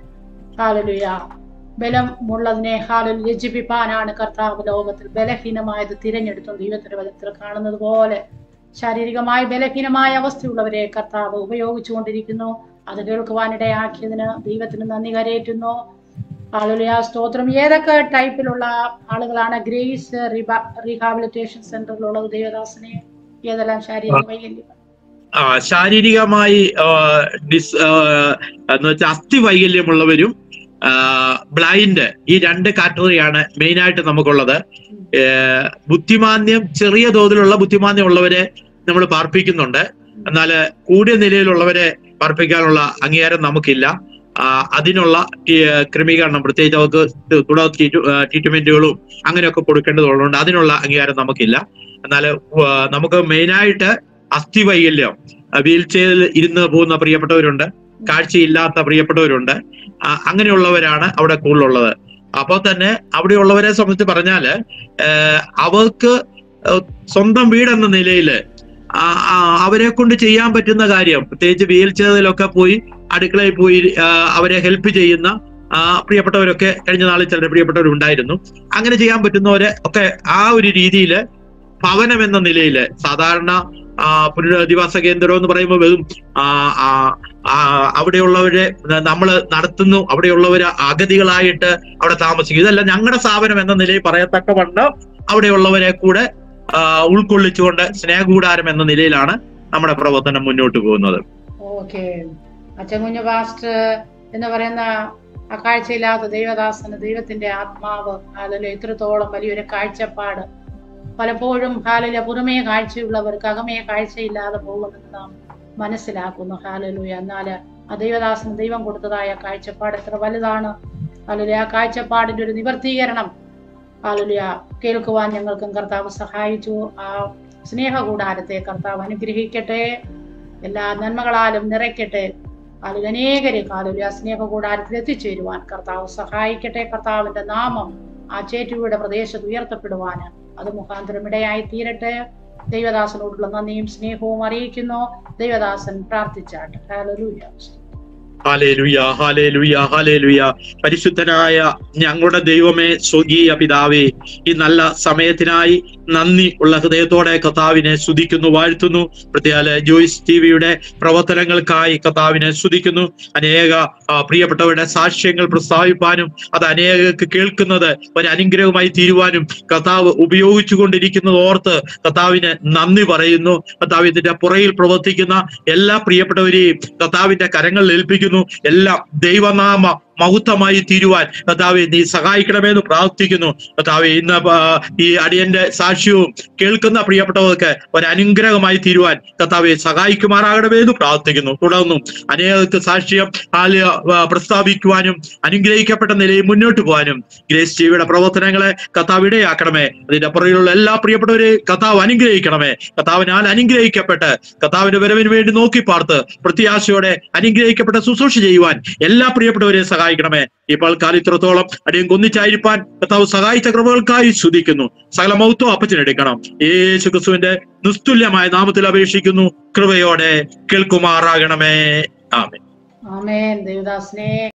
ഹാലലുയ ബലമുള്ളതിനെ ഹാലിൽ രചിപ്പിപ്പാനാണ് കർത്താവ് ലോകത്തിൽ ബലഹീനമായത് തിരഞ്ഞെടുത്തും ദൈവത്തിന്റെ വചനത്തിൽ കാണുന്നത് പോലെ ശാരീരികമായി ബലഹീനമായ അവസ്ഥയുള്ളവരെ കർത്താവ് ഉപയോഗിച്ചുകൊണ്ടിരിക്കുന്നു അത് കേൾക്കുവാനിടയാക്കിയതിന് ദൈവത്തിന് നന്ദി കരയേറ്റുന്നു ആളുകളെ ആ സ്തോത്രം ഏതൊക്കെ ടൈപ്പിലുള്ള ആളുകളാണ് ഗ്രേസ് റീഹാബിലിറ്റേഷൻ സെന്ററിലുള്ളത് ദേവദാസനെ ഏതെല്ലാം ശാരീരിക വൈകല്യം ആ, ശാരീരികമായി ആ, ഡിസ് ആ, എന്ന് വെച്ചാൽ അസ്ഥി വൈകല്യമുള്ളവരും ബ്ലൈൻഡ് ഈ രണ്ട് കാറ്റഗറിയാണ് മെയിൻ ആയിട്ട് നമുക്കുള്ളത് ഏ, ബുദ്ധിമാന്യം ചെറിയ തോതിലുള്ള ബുദ്ധിമാന്യം ഉള്ളവരെ നമ്മൾ പാർപ്പിക്കുന്നുണ്ട് എന്നാൽ കൂടിയ നിലയിലുള്ളവരെ പാർപ്പിക്കാനുള്ള അംഗീകാരം നമുക്കില്ല ആ, അതിനുള്ള ഈ, ക്രമീകരണം പ്രത്യേകിച്ച് അവർക്ക് തുടർ ട്രീറ്റ്മെന്റുകളും അങ്ങനെയൊക്കെ കൊടുക്കേണ്ടതുള്ളതുകൊണ്ട് അതിനുള്ള അംഗീകാരം നമുക്കില്ല എന്നാൽ നമുക്ക് മെയിനായിട്ട് അസ്ഥി വൈകല്യം വീൽ ചെയറിൽ ഇരുന്ന് പോകുന്ന പ്രിയപ്പെട്ടവരുണ്ട് കാഴ്ചയില്ലാത്ത പ്രിയപ്പെട്ടവരുണ്ട് ആ, അങ്ങനെയുള്ളവരാണ് അവിടെ കൂടുതലുള്ളത് അപ്പോൾ തന്നെ അവിടെയുള്ളവരെ സംബന്ധിച്ച് പറഞ്ഞാല് ഏഹ്, അവർക്ക് ഏഹ്, സ്വന്തം വീടെന്ന നിലയിൽ അവരെ കൊണ്ട് ചെയ്യാൻ പറ്റുന്ന കാര്യം പ്രത്യേകിച്ച് വീൽ ചെയറിലൊക്കെ പോയി അടുക്കളയിൽ പോയി ആ, അവരെ ഹെൽപ്പ് ചെയ്യുന്ന ആ, പ്രിയപ്പെട്ടവരൊക്കെ കഴിഞ്ഞ നാളിൽ ചിലർ പ്രിയപ്പെട്ടവരുണ്ടായിരുന്നു അങ്ങനെ ചെയ്യാൻ പറ്റുന്നവരെ ഒക്കെ ആ ഒരു രീതിയിൽ ഭവനം എന്ന നിലയിൽ സാധാരണ ആ, പുനരധിവാസ കേന്ദ്രം എന്ന് പറയുമ്പോൾ വെറും ആ, ആ, ആ, അവിടെയുള്ളവരെ നമ്മൾ നടത്തുന്നു അവിടെയുള്ളവര് അഗതികളായിട്ട് അവിടെ താമസിക്കും ഇതല്ല ഞങ്ങളുടെ സ്ഥാപനം എന്ന നിലയിൽ പറയത്തക്കവണ്ണം അവിടെയുള്ളവരെ കൂടെ ആ, ഉൾക്കൊള്ളിച്ചുകൊണ്ട് സ്നേഹകൂടാരം എന്ന നിലയിലാണ് നമ്മുടെ പ്രവർത്തനം മുന്നോട്ട് പോകുന്നത് ഓക്കെ അച്ചൻകുഞ്ഞ് പാസ്റ്റർ എന്ന് പറയുന്ന ആ കാഴ്ചയില്ലാത്ത ദൈവദാസന് ദൈവത്തിന്റെ ആത്മാവ് അതിൽ ഇത്രത്തോളം വലിയൊരു കാഴ്ചപ്പാട് പലപ്പോഴും ഹാലിലെ പുറമേ കാഴ്ചയുള്ളവർക്ക് അകമേ കാഴ്ചയില്ലാതെ പോകുമെന്ന് നാം മനസ്സിലാക്കുന്നു ഹാലലുയ എന്നാൽ ആ ദൈവദാസന് ദൈവം കൊടുത്തതായ കാഴ്ചപ്പാട് എത്ര വലുതാണ് ഹാലലുയ ആ കാഴ്ചപ്പാടിന്റെ ഒരു നിവർത്തീകരണം ഹാലലുയ കേൾക്കുവാൻ ഞങ്ങൾക്കും കർത്താവ് സഹായിച്ചു ആ സ്നേഹകൂടാരത്തെ കർത്താവ് അനുഗ്രഹിക്കട്ടെ എല്ലാ നന്മകളാലും നിറയ്ക്കട്ടെ അതിൽ അനേകരെ കാലുല സ്നേഹ കൂടാരത്തിൽ എത്തിച്ചേരുവാൻ കർത്താവ് സഹായിക്കട്ടെ കർത്താവിന്റെ നാമം ആ ചേറ്റുവയുടെ പ്രദേശത്ത് ഉയർത്തപ്പെടുവാൻ അത് മുഖാന്തരം ഇടയായി തീരട്ടെ ദൈവദാസനോടുള്ള നന്ദിയും സ്നേഹവും അറിയിക്കുന്നു ദൈവദാസൻ പ്രാർത്ഥിച്ചാട്ടെ ഹല്ലേലൂയ ഹാലേലുയ ഹാലേലുയ ഹാലേലുയ പരിശുദ്ധനായ ഞങ്ങളുടെ ദൈവമേ സ്വകീയ പിതാവേ ഈ നല്ല സമയത്തിനായി നന്ദി ഉള്ള ഹൃദയത്തോടെ കഥാവിനെ സ്തുതിക്കുന്നു വാഴ്ത്തുന്നു പ്രത്യേക ജോയിസ് ടിവിയുടെ പ്രവർത്തനങ്ങൾക്കായി കഥാവിനെ സ്തുതിക്കുന്നു അനേക ആ, പ്രിയപ്പെട്ടവരുടെ സാക്ഷ്യങ്ങൾ പ്രസ്താവിപ്പാനും അത് അനേകർക്ക് കേൾക്കുന്നത് ഒരു അനുഗ്രഹമായി തീരുവാനും കഥാവ് ഉപയോഗിച്ചു കൊണ്ടിരിക്കുന്നത് ഓർത്ത് കഥാവിന് നന്ദി പറയുന്നു കഥാവ് ഇതിന്റെ പുറയിൽ പ്രവർത്തിക്കുന്ന എല്ലാ പ്രിയപ്പെട്ടവരെയും കഥാവിന്റെ കരങ്ങളിൽ ഏൽപ്പിക്കുന്നു എല്ലാം ദൈവനാമ മഹത്വമായി തീരുവാൻ കഥാവെ നീ സഹായിക്കണമെന്ന് പ്രാർത്ഥിക്കുന്നു കഥാവെ ഇന്ന് ആ, ഈ അടിയന്റെ സാക്ഷ്യവും കേൾക്കുന്ന പ്രിയപ്പെട്ടവർക്ക് ഒരു അനുഗ്രഹമായി തീരുവാൻ കഥാവെ സഹായിക്കുമാറാകണമെന്ന് പ്രാർത്ഥിക്കുന്നു തുടർന്നും അനേകർക്ക് സാക്ഷ്യം ആല് ആ, പ്രസ്താവിക്കുവാനും അനുഗ്രഹിക്കപ്പെട്ട നിലയിൽ മുന്നോട്ട് പോകാനും ഗ്രേസ് ടിവിയുടെ പ്രവർത്തനങ്ങളെ കഥാവ് ഇടയാക്കണമേ അതിന്റെ പുറകിലുള്ള എല്ലാ പ്രിയപ്പെട്ടവരെയും കഥാവ് അനുഗ്രഹിക്കണമേ കഥാവിനാൽ അനുഗ്രഹിക്കപ്പെട്ട് കഥാവിന്റെ വരവിന് വേണ്ടി നോക്കി പാർത്ത് പ്രത്യാശയോടെ അനുഗ്രഹിക്കപ്പെട്ട ശുശ്രൂഷ ചെയ്യുവാൻ എല്ലാ പ്രിയപ്പെട്ടവരെയും സഹായിക്കണമേ ഇപ്പോൾ കാലിത്രത്തോളം അടിയും കൊന്നിച്ചായിരിക്കാൻ കർത്താവ് സഹായിച്ച കൃപകൾക്കായി സ്തുതിക്കുന്നു സകല മൗത്വം അപ്പച്ചനെടുക്കണം യേശു ക്രിസ്തുവിന്റെ നിസ്തുല്യമായ നാമത്തിൽ അപേക്ഷിക്കുന്നു കൃപയോടെ കേൾക്കുമാറാകണമേ ആമേ ആമേൻ ദേവദാസനെ